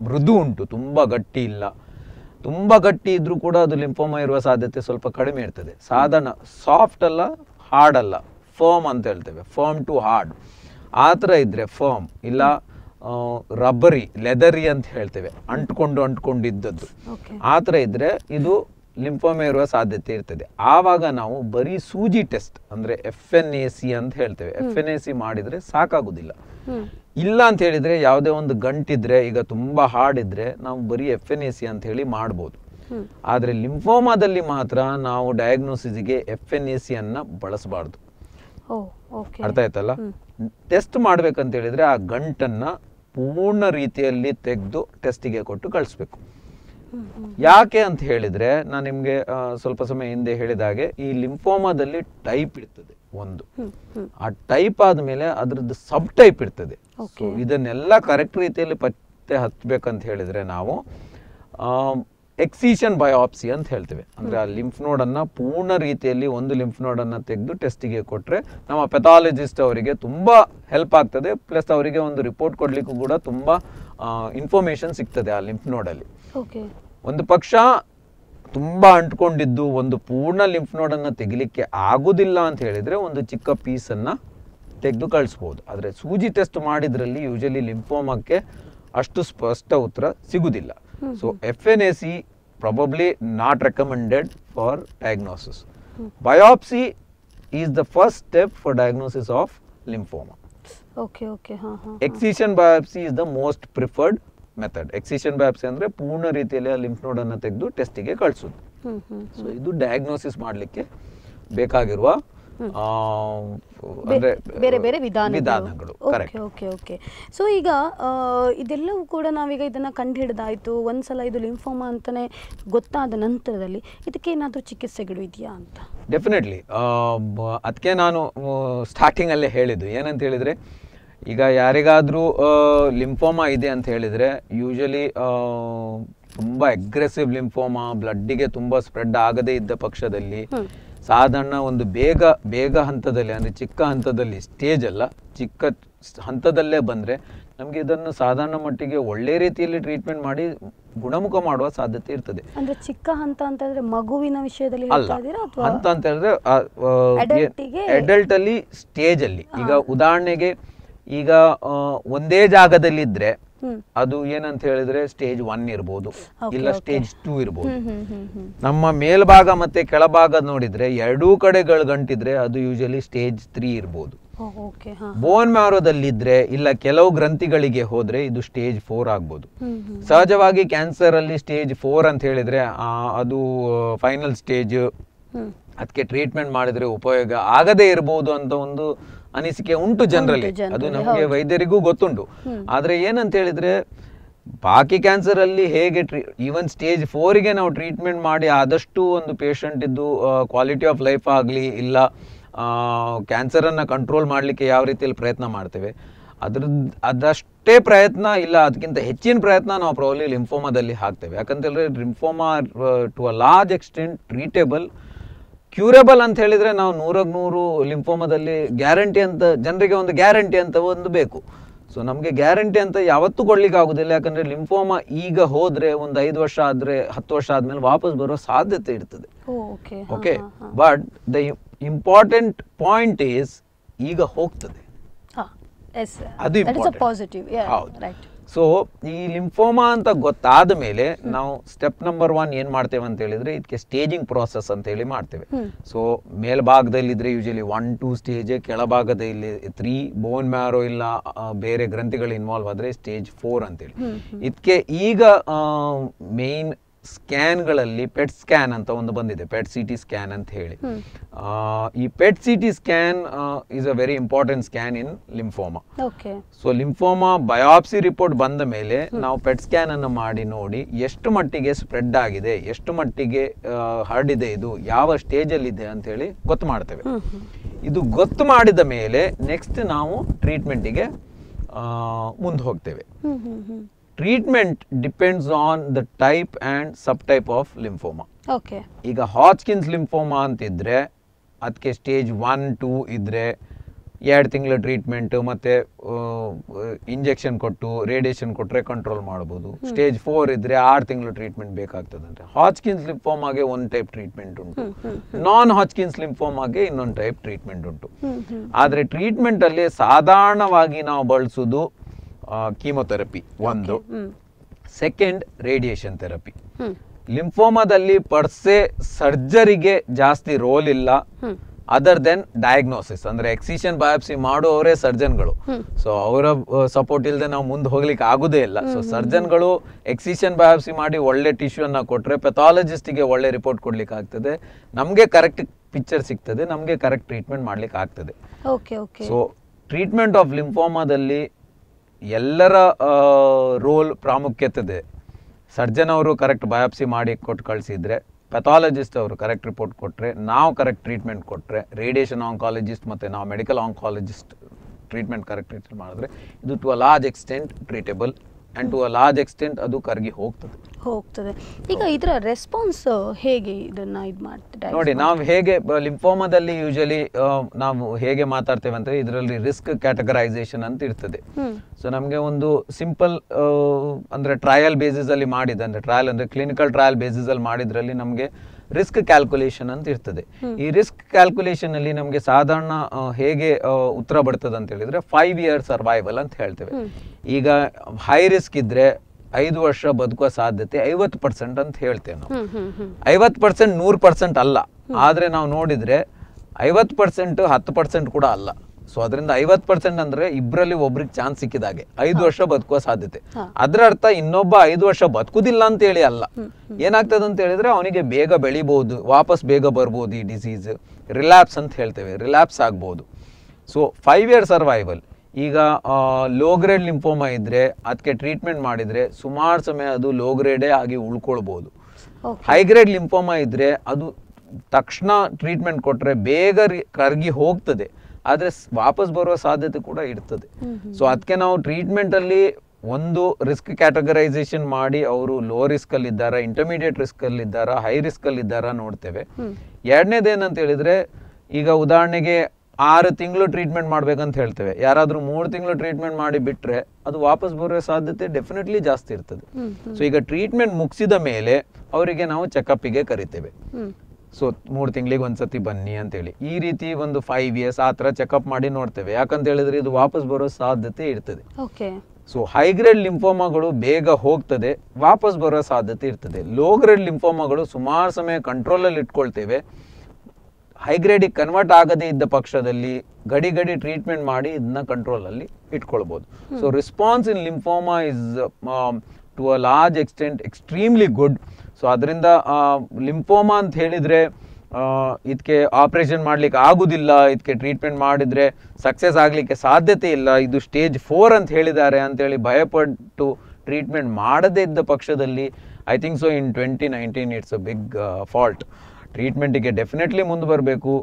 ಮೃದು ಉಂಟು ತುಂಬ ಗಟ್ಟಿ ಇಲ್ಲ ತುಂಬ ಗಟ್ಟಿ ಇದ್ರೂ ಕೂಡ ಅದು ಲಿಂಫೋಮಾ ಇರುವ ಸಾಧ್ಯತೆ ಸ್ವಲ್ಪ ಕಡಿಮೆ ಇರ್ತದೆ ಸಾಧಾರಣ ಸಾಫ್ಟ್ ಅಲ್ಲ ಹಾರ್ಡ್ ಅಲ್ಲ ಫರ್ಮ್ ಅಂತ ಹೇಳ್ತೇವೆ ಫರ್ಮ್ ಟು ಹಾರ್ಡ್ ಆ ಥರ ಇದ್ರೆ ಫರ್ಮ್ ಇಲ್ಲ ರಬ್ಬರಿ ಲೆದರಿ ಅಂತ ಹೇಳ್ತೇವೆ ಅಂಟ್ಕೊಂಡು ಅಂಟ್ಕೊಂಡು ಇದ್ದದ್ದು ಓಕೆ ಆ ಥರ ಇದ್ರೆ ಇದು ಲಿಂಫೋಮಾ ಇರುವ ಸಾಧ್ಯತೆ ಇರ್ತದೆ ಆವಾಗ ನಾವು ಬರೀ ಸೂಜಿ ಟೆಸ್ಟ್ ಅಂದ್ರೆ ಎಫ್ ಎನ್ ಎ ಸಿ ಅಂತ ಹೇಳ್ತೇವೆ ಎಫ್ ಎನ್ ಎ ಸಿ ಮಾಡಿದ್ರೆ ಸಾಕಾಗುದಿಲ್ಲ ಹ್ಮ್ ಇಲ್ಲ ಅಂತ ಹೇಳಿದ್ರೆ ಯಾವುದೇ ಒಂದು ಗಂಟಿದ್ರೆ ಈಗ ತುಂಬಾ ಹಾರ್ಡ್ ಇದ್ರೆ ನಾವು ಬರೀ ಎಫ್ ಎನ್ ಎ ಸಿ ಅಂತ ಹೇಳಿ ಮಾಡ್ಬೋದು ಹ್ಮ್ ಆದ್ರೆ ಲಿಂಫೋಮಾದಲ್ಲಿ ಮಾತ್ರ ನಾವು ಡಯಾಗ್ನೋಸಿಸ್ಗೆ ಎಫ್ ಎನ್ ಎ ಸಿ ಅನ್ನ ಬಳಸಬಾರ್ದು ಓ ಓಕೆ ಅರ್ಥ ಆಯ್ತಲ್ಲ ಟೆಸ್ಟ್ ಮಾಡ್ಬೇಕಂತ ಹೇಳಿದ್ರೆ ಆ ಗಂಟನ್ನ ಪೂರ್ಣ ರೀತಿಯಲ್ಲಿ ತೆಗೆದು ಟೆಸ್ಟಿಗೆ ಕೊಟ್ಟು ಕಳಿಸ್ಬೇಕು ಹ್ಮ್ ಹ್ಮ್ ಯಾಕೆ ಅಂತ ಹೇಳಿದ್ರೆ ನಾನು ನಿಮ್ಗೆ ಆ, ಸ್ವಲ್ಪ ಸಮಯ ಹಿಂದೆ ಹೇಳಿದ ಹಾಗೆ ಈ ಲಿಂಫೋಮಾದಲ್ಲಿ ಟೈಪ್ ಇರ್ತದೆ ಒಂದು ಹ್ಮ್ ಹ್ಮ್ ಆ ಟೈಪ್ ಆದ್ಮೇಲೆ ಅದ್ರದ್ದು ಸಬ್ ಟೈಪ್ ಇರ್ತದೆ Okay. So, ಇದನ್ನೆಲ್ಲ ಕರೆಕ್ಟ್ ರೀತಿಯಲ್ಲಿ ಪತ್ತೆ ಹತ್ಬೇಕಂತ ಹೇಳಿದ್ರೆ ನಾವು ಎಕ್ಸಿಷನ್ ಬಯೋಪ್ಸಿ ಅಂತ ಹೇಳ್ತೇವೆ ಅಂದ್ರೆ ಆ ಲಿಂಫ್ ನೋಡ್ ಅನ್ನ ಪೂರ್ಣ ರೀತಿಯಲ್ಲಿ ಒಂದು ಲಿಂಫ್ ನೋಡ್ ಅನ್ನ ತೆಗೆದು ಟೆಸ್ಟಿಗೆ ಕೊಟ್ರೆ ನಮ್ಮ ಪೆಥಾಲಜಿಸ್ಟ್ ಅವರಿಗೆ ತುಂಬಾ ಹೆಲ್ಪ್ ಆಗ್ತದೆ ಪ್ಲಸ್ ಅವರಿಗೆ ಒಂದು ರಿಪೋರ್ಟ್ ಕೊಡ್ಲಿಕ್ಕೂ ಕೂಡ ತುಂಬಾ ಇನ್ಫಾರ್ಮೇಶನ್ ಸಿಗ್ತದೆ ಆ ಲಿಂಫ್ ನೋಡಲ್ಲಿ ಓಕೆ ಒಂದು ಪಕ್ಷ ತುಂಬಾ ಅಂಟ್ಕೊಂಡಿದ್ದು ಒಂದು ಪೂರ್ಣ ಲಿಂಫ್ ನೋಡನ್ನ ತೆಗಿಲಿಕ್ಕೆ ಆಗುದಿಲ್ಲ ಅಂತ ಹೇಳಿದ್ರೆ ಒಂದು ಚಿಕ್ಕ ಪೀಸ್ ಅನ್ನ ತೆಗೆದು ಕಳಿಸ್ಬೋದು ಆದ್ರೆ ಸೂಜಿ ಟೆಸ್ಟ್ ಮಾಡಿದ್ರಲ್ಲಿ ಯೂಶಲಿ ಲಿಂಫೋಮಕ್ಕೆ ಅಷ್ಟು ಸ್ಪಷ್ಟ ಉತ್ತರ ಸಿಗುದಿಲ್ಲ so F N A C probably not recommended for diagnosis biopsy is the first step for diagnosis of lymphoma okay okay ಹಾ ಹಾ excision biopsy is the most preferred method excision biopsy ಅಂದ್ರೆ ಪೂರ್ಣ ರೀತಿಯಲ್ಲಿ ಆ ಲಿಂಫ್ ನೋಡ್ ಅನ್ನ ತೆಗೆದು ಟೆಸ್ಟಿಗೆ ಕಳಿಸೋದು ಹ್ಮ್ ಹ್ಮ್ ಸೊ ಇದು ಡಯಾಗ್ನೋಸಿಸ್ ಮಾಡಲಿಕ್ಕೆ ಬೇಕಾಗಿರುವ ಆ, ಬೇ- ಅಂದ್ರೆ ಬೇರೆ ಬೇರೆ ವಿಧಾನಗಳು ವಿಧಾನಗಳು okay correct okay okay so ಈಗ ಆ, ಇದೆಲ್ಲವೂ ಕೂಡ ನಾವೀಗ ಇದನ್ನ ಕಂಡು ಹಿಡಿದಾಯ್ತು ಒಂದ್ಸಲ ಇದು ಲಿಂಫೋಮಾ ಅಂತಾನೆ ಗೊತ್ತಾದ ನಂತರದಲ್ಲಿ ಇದಕ್ಕೆ ಏನಾದರೂ ಚಿಕಿತ್ಸೆಗಳು ಇದೆಯಾ ಅಂತ ಡೆಫಿನೆಟ್ಲಿ ಅದಕ್ಕೆ ನಾನು ಸ್ಟಾರ್ಟಿಂಗ್ ಅಲ್ಲೇ ಹೇಳಿದ್ದು ಏನಂತ ಹೇಳಿದ್ರೆ ಈಗ ಯಾರಿಗಾದ್ರೂ ಲಿಂಫೋಮಾ ಇದೆ ಅಂತ ಹೇಳಿದ್ರೆ ಯೂಶಲಿ ತುಂಬಾ ಅಗ್ರೆಸಿವ್ ಲಿಂಫೋಮಾ ಬ್ಲಡ್ಡಿಗೆ ತುಂಬಾ ಸ್ಪ್ರೆಡ್ ಆಗದೇ ಇದ್ದ ಪಕ್ಷದಲ್ಲಿ ಹ್ಮ್. ಸಾಧಾರಣ ಒಂದು ಬೇಗ ಬೇಗ ಹಂತದಲ್ಲಿ ಅಂದ್ರೆ ಚಿಕ್ಕ ಹಂತದಲ್ಲಿ ಸ್ಟೇಜ್ ಅಲ್ಲ ಚಿಕ್ಕ ಸ್- ಹಂತದಲ್ಲೇ ಬಂದ್ರೆ ನಮ್ಗೆ ಇದನ್ನು ಸಾಧಾರಣ ಮಟ್ಟಿಗೆ ಒಳ್ಳೆ ರೀತಿಯಲ್ಲಿ ಟ್ರೀಟ್ಮೆಂಟ್ ಮಾಡಿ ಗುಣಮುಖ ಮಾಡುವ ಸಾಧ್ಯತೆ ಇರ್ತದೆ ಅಂದ್ರೆ ಚಿಕ್ಕ ಹಂತ ಅಂತಂದ್ರೆ ಮಗುವಿನ ವಿಷಯದಲ್ಲಿ ಅಲ್ಲ ಹೇಳ್ತಾ ಇದ್ದೀರಾ ಅಥವಾ ಅಂತ ಅಂತ ಹೇಳಿದ್ರೆ Adult ಗೆ- ಅಡಲ್ಟ್ ಅಲ್ಲಿ ಸ್ಟೇಜ್ ಅಲ್ಲಿ ಈಗ ಉದಾಹರಣೆಗೆ ಈಗ ಆ, ಒಂದೇ ಜಾಗದಲ್ಲಿ ಇದ್ರೆ ಹ್ಮ್ ಅದು ಏನಂತ ಹೇಳಿದ್ರೆ ಸ್ಟೇಜ್ ಒನ್ ಇರ್ಬೋದು Okay, ಇಲ್ಲ okay. ಸ್ಟೇಜ್ ಟೂ ಇರ್ಬೋದು ಹ್ಮ್ ಹ್ಮ್ ಹ್ಮ್ ಹ್ಮ್ ನಮ್ಮ ಮೇಲ್ಭಾಗ ಮತ್ತೆ ಕೆಳಭಾಗ ನೋಡಿದ್ರೆ ಎರಡೂ ಕಡೆಗಳು ಗಂಟಿದ್ರೆ ಅದು ಯೂಶಲಿ ಸ್ಟೇಜ್ ತ್ರೀ ಇರ್ಬೋದು ಓಕೆ ಹಾ ಬೋನ್ ಮ್ಯಾರೋದಲ್ಲಿದ್ರೆ ಇಲ್ಲ ಕೆಲವು ಗ್ರಂಥಿಗಳಿಗೆ ಹೋದ್ರೆ ಇದು ಸ್ಟೇಜ್ ಫೋರ್ ಆಗ್ಬೋದು ಹ್ಮ್ ಹ್ಮ್ ಸಹಜವಾಗಿ ಕ್ಯಾನ್ಸರ್ ಅಲ್ಲಿ ಸ್ಟೇಜ್ ಫೋರ್ ಅಂತ ಹೇಳಿದ್ರೆ ಆ, ಅದು ಫೈನಲ್ ಸ್ಟೇಜ್ ಹ್ಮ್ ಅದಕ್ಕೆ ಟ್ರೀಟ್ಮೆಂಟ್ ಮಾಡಿದ್ರೆ ಉಪಯೋಗ ಆಗದೇ ಇರಬಹುದು ಅಂತ ಒಂದು ಅನಿಸಿಕೆ ಉಂಟು ಜನರಲ್ಲಿ ಜನರಲ್ಲಿ, ಅದು ನಮಗೆ ಹೌದು. ವೈದ್ಯರಿಗೂ ಗೊತ್ತುಂಟು ಆದ್ರೆ ಏನಂತ ಹೇಳಿದ್ರೆ ಬಾಕಿ ಕ್ಯಾನ್ಸರ್ ಅಲ್ಲಿ ಹೇಗೆ ಈವನ್ ಸ್ಟೇಜ್ ಫೋರಿಗೆ ನಾವು ಟ್ರೀಟ್ಮೆಂಟ್ ಮಾಡಿ ಆದಷ್ಟು ಒಂದು ಪೇಷಂಟ್ ಇದ್ದು ಕ್ವಾಲಿಟಿ ಆಫ್ ಲೈಫ್ ಆಗಲಿ ಇಲ್ಲ ಕ್ಯಾನ್ಸರ್ ಅನ್ನ ಕಂಟ್ರೋಲ್ ಮಾಡಲಿಕ್ಕೆ ಯಾವ ರೀತಿಯಲ್ಲಿ ಪ್ರಯತ್ನ ಮಾಡ್ತೇವೆ ಅದ್ರ ಅದಷ್ಟೇ ಪ್ರಯತ್ನ ಇಲ್ಲ ಅದಕ್ಕಿಂತ ಹೆಚ್ಚಿನ ಪ್ರಯತ್ನ ನಾವು ಪ್ರಾಬ್ಲಿ ಲಿಂಫೋಮಾದಲ್ಲಿ ಹಾಕ್ತೇವೆ ಯಾಕಂತ ಹೇಳಿದ್ರೆ lymphoma to a large extent treatable curable ಅಂತ ಹೇಳಿದ್ರೆ ನಾವು ನೂರಕ್ಕೆ ನೂರು ಲಿಂಫೋಮಾದಲ್ಲಿ ಗ್ಯಾರಂಟಿ ಅಂತ ಜನರಿಗೆ ಒಂದು ಗ್ಯಾರಂಟಿ ಅಂತ ಒಂದು ಬೇಕು ಸೊ ನಮಗೆ ಗ್ಯಾರಂಟಿ ಅಂತ ಯಾವತ್ತೂ ಕೊಡ್ಲಿಕ್ಕೆ ಆಗುದಿಲ್ಲ ಯಾಕಂದ್ರೆ ಲಿಂಫೋಮಾ ಈಗ ಹೋದ್ರೆ ಒಂದು ಐದು ವರ್ಷ ಆದ್ರೆ ಹತ್ತು ವರ್ಷ ಆದ್ಮೇಲೆ ವಾಪಸ್ ಬರೋ ಸಾಧ್ಯತೆ ಇರ್ತದೆ okay okay but the important point is ಈಗ ಹೋಗ್ತದೆ ಹಾ ಎಸ್ ಅದು that is a important. Positive ಹೌದು. ರೈಟ್ ಸೊ ಈ ಲಿಂಫೋಮಾ ಅಂತ ಗೊತ್ತಾದ ಮೇಲೆ ನಾವು ಸ್ಟೆಪ್ ನಂಬರ್ ಒನ್ ಏನ್ ಮಾಡ್ತೇವೆ ಅಂತ ಹೇಳಿದ್ರೆ ಇದಕ್ಕೆ ಸ್ಟೇಜಿಂಗ್ ಪ್ರಾಸೆಸ್ ಅಂತ ಹೇಳಿ ಮಾಡ್ತೇವೆ ಹ್ಮ್. ಸೊ ಮೇಲ್ಭಾಗದಲ್ಲಿದ್ರೆ ಯೂಶಲಿ ಒನ್ ಟೂ ಸ್ಟೇಜ್ ಕೆಳಭಾಗದಲ್ಲಿ ತ್ರೀ ಬೋನ್ ಮ್ಯಾರೋ ಇಲ್ಲ ಆ, ಬೇರೆ ಗ್ರಂಥಿಗಳು ಇನ್ವಾಲ್ವ್ ಆದ್ರೆ ಸ್ಟೇಜ್ ಫೋರ್ ಅಂತೇಳಿ ಇದಕ್ಕೆ ಈಗ ಮೇನ್ ಸ್ಕ್ಯಾನ್ಗಳಲ್ಲಿ ಪೆಟ್ ಸ್ಕ್ಯಾನ್ ಅಂತ ಒಂದು ಬಂದಿದೆ ಪೆಟ್ ಸಿ ಟಿ ಸ್ಕ್ಯಾನ್ ಅಂತ ಹೇಳಿ ಹ್ಮ್. ಆ, ಈ PET C T scan is a very important scan in lymphoma okay so lymphoma biopsy report ಬಂದ ಮೇಲೆ ನಾವು ಪೆಟ್ ಸ್ಕ್ಯಾನ್ ಅನ್ನು ಮಾಡಿ ನೋಡಿ ಎಷ್ಟು ಮಟ್ಟಿಗೆ ಸ್ಪ್ರೆಡ್ ಆಗಿದೆ ಎಷ್ಟು ಮಟ್ಟಿಗೆ ಆ, ಹರಡಿದೆ ಇದು ಯಾವ ಸ್ಟೇಜ್ ಅಲ್ಲಿ ಇದೆ ಅಂತ ಹೇಳಿ ಗೊತ್ತು ಮಾಡ್ತೇವೆ ಹ್ಮ್ ಹ್ಮ್ ಇದು ಗೊತ್ತು ಮಾಡಿದ ಮೇಲೆ ನೆಕ್ಸ್ಟ್ ನಾವು ಟ್ರೀಟ್ಮೆಂಟಿಗೆ ಮುಂದೆ ಹೋಗ್ತೇವೆ ಹ್ಮ್ ಹ್ಮ್ ಹ್ಮ್ treatment depends on the type and subtype of lymphoma okay ಈಗ ಹಾಚ್ಕಿನ್ಸ್ ಲಿಂಫೋಮಾ ಅಂತಿದ್ರೆ ಅದಕ್ಕೆ ಸ್ಟೇಜ್ ಒನ್ ಟೂ ಇದ್ರೆ ಎರಡು ತಿಂಗಳ ಟ್ರೀಟ್ಮೆಂಟ್ ಮತ್ತೆ ಇಂಜೆಕ್ಷನ್ ಕೊಟ್ಟು ರೇಡಿಯೇಷನ್ ಕೊಟ್ಟರೆ ಕಂಟ್ರೋಲ್ ಮಾಡ್ಬೋದು ಸ್ಟೇಜ್ ಫೋರ್ ಇದ್ರೆ ಆರು ತಿಂಗಳು ಟ್ರೀಟ್ಮೆಂಟ್ ಬೇಕಾಗ್ತದಂತೆ ಹಾಚ್ಕಿನ್ಸ್ ಲಿಂಫೋಮಾಗೆ ಒಂದು ಟೈಪ್ ಟ್ರೀಟ್ಮೆಂಟ್ ಉಂಟು ನಾನ್ ಹಾಚ್ಕಿನ್ಸ್ ಲಿಂಫೋಮಾಗೆ ಇನ್ನೊಂದು ಟೈಪ್ ಟ್ರೀಟ್ಮೆಂಟ್ ಉಂಟು ಹ್ಮ್ ಹ್ಮ್ ಆದರೆ ಟ್ರೀಟ್ಮೆಂಟ್ ಅಲ್ಲಿ ಸಾಧಾರಣವಾಗಿ ನಾವು ಬಳಸೋದು ಕೀಮೊಥೆರಪಿ ಒಂದು hmm second radiation therapy hmm ಲಿಂಫೋಮಾದಲ್ಲಿ ಪರ್ಸೆ ಸರ್ಜರಿಗೆ ಜಾಸ್ತಿ ರೋಲ್ ಇಲ್ಲ ಹ್ಮ್ ಅದರ್ ದೆನ್ ಡಯಾಗ್ನೋಸಿಸ್ ಅಂದ್ರೆ ಎಕ್ಸಿಷನ್ ಬಯಾಪ್ಸಿ ಮಾಡುವವರೇ ಸರ್ಜನ್ಗಳು ಹ್ಮ್. ಸೊ ಅವರ ಸಪೋರ್ಟ್ ಇಲ್ಲದೆ ನಾವು ಮುಂದೆ ಹೋಗ್ಲಿಕ್ಕೆ ಆಗುದೇ ಇಲ್ಲ ಸೊ ಸರ್ಜನ್ಗಳು ಎಕ್ಸಿಷನ್ ಬಯಾಪ್ಸಿ ಮಾಡಿ ಒಳ್ಳೆ ಟಿಶ್ಯೂ ಅನ್ನ ಕೊಟ್ರೆ ಪೆಥಾಲಜಿಸ್ಟಿಗೆ ಒಳ್ಳೆ ರಿಪೋರ್ಟ್ ಕೊಡ್ಲಿಕ್ಕೆ ಆಗ್ತದೆ ನಮಗೆ ಕರೆಕ್ಟ್ ಪಿಕ್ಚರ್ ಸಿಗ್ತದೆ ನಮಗೆ ಕರೆಕ್ಟ್ ಟ್ರೀಟ್ಮೆಂಟ್ ಮಾಡ್ಲಿಕ್ಕೆ ಆಗ್ತದೆ okay okay so treatment of ಲಿಂಫೋಮಾದಲ್ಲಿ ಎಲ್ಲರ ರೋಲ್ ಪ್ರಾಮುಖ್ಯತೆ ಇದೆ ಸರ್ಜನ್ ಅವರು ಕರೆಕ್ಟ್ ಬಯಾಪ್ಸಿ ಮಾಡಿ ಕೊಟ್ಟು ಕಳಿಸಿದ್ರೆ ಪೆಥಾಲಜಿಸ್ಟ್ ಅವರು ಕರೆಕ್ಟ್ ರಿಪೋರ್ಟ್ ಕೊಟ್ಟರೆ ನಾವು ಕರೆಕ್ಟ್ ಟ್ರೀಟ್ಮೆಂಟ್ ಕೊಟ್ಟರೆ ರೇಡಿಯೇಷನ್ ಆಂಕಾಲಜಿಸ್ಟ್ ಮತ್ತು ನಾವು medical oncologist treatment correct treatment ಮಾಡಿದ್ರೆ ಇದು to a large extent treatable and to a large extent ಅದು ಕರಗಿ ಹೋಗ್ತದೆ ಹೋಗ್ತದೆ ಈಗ ಇದರ ರೆಸ್ಪಾನ್ಸ್ ಹೇಗೆ ಇದನ್ನ ಇದು ಮಾಡ್ತದೆ ನೋಡಿ ನಾವು ಹೇಗೆ ಲಿಂಫೋಮಾದಲ್ಲಿ ಯೂಶಲಿ ನಾವು ಹೇಗೆ ಮಾತಾಡ್ತೇವೆ ಅಂದ್ರೆ ಇದರಲ್ಲಿ ರಿಸ್ಕ್ ಕ್ಯಾಟಗರೈಸೇಷನ್ ಅಂತ ಇರ್ತದೆ ಹ್ಮ್ ಸೊ ನಮಗೆ ಒಂದು ಸಿಂಪಲ್ ಅಂದ್ರೆ ಟ್ರಯಲ್ ಬೇಸಿಸ್ ಅಲ್ಲಿ ಮಾಡಿದ ಅಂದ್ರೆ ಟ್ರಯಲ್ ಅಂದ್ರೆ ಕ್ಲಿನಿಕಲ್ ಟ್ರಯಲ್ ಬೇಸಿಸ್ ಅಲ್ಲಿ ಮಾಡಿದ್ರಲ್ಲಿ ನಮಗೆ ರಿಸ್ಕ್ ಕ್ಯಾಲ್ಕುಲೇಷನ್ ಅಂತ ಇರ್ತದೆ ಈ ರಿಸ್ಕ್ ಕ್ಯಾಲ್ಕುಲೇಷನ್ ಅಲ್ಲಿ ನಮಗೆ ಸಾಧಾರಣ ಆ, ಹೇಗೆ ಆ, ಉತ್ತರ ಬರ್ತದೆ ಅಂತ ಹೇಳಿದ್ರೆ ಫೈವ್ ಇಯರ್ ಸರ್ವೈವಲ್ ಅಂತ ಹೇಳ್ತೇವೆ ಈಗ ಹೈ ರಿಸ್ಕ್ ಇದ್ರೆ ಐದು ವರ್ಷ ಬದುಕುವ ಸಾಧ್ಯತೆ ಐವತ್ತು ಪರ್ಸೆಂಟ್ ಅಂತ ಹೇಳ್ತೇವೆ ನಾವು ಹ್ಮ್ ಹ್ಮ್ ಹ್ಮ್ ಐವತ್ತು ಪರ್ಸೆಂಟ್ ನೂರು ಪರ್ಸೆಂಟ್ ಅಲ್ಲ ಆದ್ರೆ ನಾವು ನೋಡಿದ್ರೆ ಐವತ್ತು ಪರ್ಸೆಂಟ್ ಹತ್ತು ಪರ್ಸೆಂಟ್ ಕೂಡ ಅಲ್ಲ ಸೊ ಅದರಿಂದ ಐವತ್ತು ಪರ್ಸೆಂಟ್ ಅಂದ್ರೆ ಇಬ್ಬರಲ್ಲಿ ಒಬ್ರಿಗೆ ಚಾನ್ಸ್ ಸಿಕ್ಕಿದಾಗೆ ಐದು ವರ್ಷ ಬದುಕುವ ಸಾಧ್ಯತೆ ಹಾ. ಅದ್ರ ಅರ್ಥ ಇನ್ನೊಬ್ಬ ಐದು ವರ್ಷ ಬದುಕುದಿಲ್ಲ ಅಂತ ಹೇಳಿ ಅಲ್ಲ ಏನಾಗ್ತದೆ ಅಂತ ಹೇಳಿದ್ರೆ ಅವನಿಗೆ ಬೇಗ ಬೆಳಿಬಹುದು ವಾಪಸ್ ಬೇಗ ಬರ್ಬೋದು ಈ ಡಿಸೀಸ್ ರಿಲ್ಯಾಪ್ಸ್ ಅಂತ ಹೇಳ್ತೇವೆ ರಿಲ್ಯಾಪ್ಸ್ ಆಗ್ಬೋದು ಸೊ ಫೈವ್ ಇಯರ್ ಸರ್ವೈವಲ್ ಈಗ ಲೋ ಗ್ರೇಡ್ ಲಿಂಫೋಮಾ ಇದ್ರೆ ಅದಕ್ಕೆ ಟ್ರೀಟ್ಮೆಂಟ್ ಮಾಡಿದ್ರೆ ಸುಮಾರು ಸಮಯ ಅದು ಲೋ ಗ್ರೇಡೇ ಆಗಿ ಉಳ್ಕೊಳ್ಬೋದು ಓಕೆ ಹೈ ಗ್ರೇಡ್ ಲಿಂಫೋಮಾ ಇದ್ರೆ ಅದು ತಕ್ಷಣ ಟ್ರೀಟ್ಮೆಂಟ್ ಕೊಟ್ರೆ ಬೇಗ ರಿ- ಕರಗಿ ಹೋಗ್ತದೆ ಆದ್ರೆ ಸ್- ವಾಪಸ್ ಬರುವ ಸಾಧ್ಯತೆ ಕೂಡ ಇರ್ತದೆ ಸೊ ಅದಕ್ಕೆ ನಾವು ಟ್ರೀಟ್ಮೆಂಟ್ ಅಲ್ಲಿ ಒಂದು ರಿಸ್ಕ್ ಕ್ಯಾಟಗರೈಸೇಷನ್ ಮಾಡಿ ಅವರು ಲೋ ರಿಸ್ಕ್ ಅಲ್ಲಿ ಇದ್ದಾರಾ ಇಂಟರ್ಮೀಡಿಯೇಟ್ ರಿಸ್ಕ್ ಅಲ್ಲಿ ಇದ್ದಾರಾ ಹೈ ರಿಸ್ಕ್ ಅಲ್ಲಿ ಇದ್ದಾರಾ ನೋಡ್ತೇವೆ ಹ್ಮ್. ಎರಡನೇದೇನಂತ ಹೇಳಿದ್ರೆ ಈಗ ಉದಾಹರಣೆಗೆ ಆರು ತಿಂಗಳು ಟ್ರೀಟ್ಮೆಂಟ್ ಮಾಡ್ಬೇಕಂತ ಹೇಳ್ತೇವೆ ಯಾರಾದ್ರೂ ಮೂರು ತಿಂಗಳು ಟ್ರೀಟ್ಮೆಂಟ್ ಮಾಡಿ ಬಿಟ್ರೆ ಅದು ವಾಪಸ್ ಬರೋ ಸಾಧ್ಯತೆ ಡೆಫಿನೆಟ್ಲಿ ಜಾಸ್ತಿ ಇರ್ತದೆ ಹ್ಮ್ ಸೊ ಈಗ ಟ್ರೀಟ್ಮೆಂಟ್ ಮುಗಿಸಿದ ಮೇಲೆ ಅವರಿಗೆ ನಾವು ಚೆಕಪ್ಪಿಗೆ ಕರಿತೇವೆ ಹ್ಮ್ ಸೊ ಮೂರು ತಿಂಗಳಿಗೆ ಒಂದ್ಸತಿ ಬನ್ನಿ ಅಂತೇಳಿ ಈ ರೀತಿ ಒಂದು ಫೈವ್ ಇಯರ್ಸ್ ಆ ಥರ ಚೆಕಪ್ ಮಾಡಿ ನೋಡ್ತೇವೆ ಯಾಕಂತ ಹೇಳಿದ್ರೆ ಇದು ವಾಪಸ್ ಬರೋ ಸಾಧ್ಯತೆ ಇರ್ತದೆ ಓಕೆ ಸೊ ಹೈ ಗ್ರೇಡ್ ಲಿಂಫೋಮಾಗಳು ಬೇಗ ಹೋಗ್ತದೆ ವಾಪಸ್ ಬರೋ ಸಾಧ್ಯತೆ ಇರ್ತದೆ ಲೋ ಗ್ರೇಡ್ ಲಿಂಫೋಮಾಗಳು ಸುಮಾರು ಸಮಯ ಕಂಟ್ರೋಲಲ್ಲಿ ಇಟ್ಕೊಳ್ತೇವೆ ಹೈ ಗ್ರೇಡಿಗೆ ಕನ್ವರ್ಟ್ ಆಗದೇ ಇದ್ದ ಪಕ್ಷದಲ್ಲಿ ಗಡಿ ಗಡಿ ಟ್ರೀಟ್ಮೆಂಟ್ ಮಾಡಿ ಇದನ್ನ ಕಂಟ್ರೋಲಲ್ಲಿ ಇಟ್ಕೊಳ್ಬೋದು so response in lymphoma is to a large extent extremely good so ಅದರಿಂದ ಲಿಂಫೋಮಾ ಅಂತ ಹೇಳಿದ್ರೆ ಇದಕ್ಕೆ ಆಪರೇಷನ್ ಮಾಡ್ಲಿಕ್ಕೆ ಆಗುದಿಲ್ಲ ಇದಕ್ಕೆ ಟ್ರೀಟ್ಮೆಂಟ್ ಮಾಡಿದ್ರೆ ಸಕ್ಸಸ್ ಆಗ್ಲಿಕ್ಕೆ ಸಾಧ್ಯತೆ ಇಲ್ಲ ಇದು ಸ್ಟೇಜ್ ಫೋರ್ ಅಂತ ಹೇಳಿದ್ದಾರೆ ಅಂತೇಳಿ ಭಯಪಟ್ಟು ಟ್ರೀಟ್ಮೆಂಟ್ ಮಾಡದೇ ಇದ್ದ ಪಕ್ಷದಲ್ಲಿ I think so in twenty nineteen it's a big fault ಟ್ರೀಟ್ಮೆಂಟ್ಗೆ ಡೆಫಿನೆಟ್ಲಿ ಮುಂದೆ ಬರಬೇಕು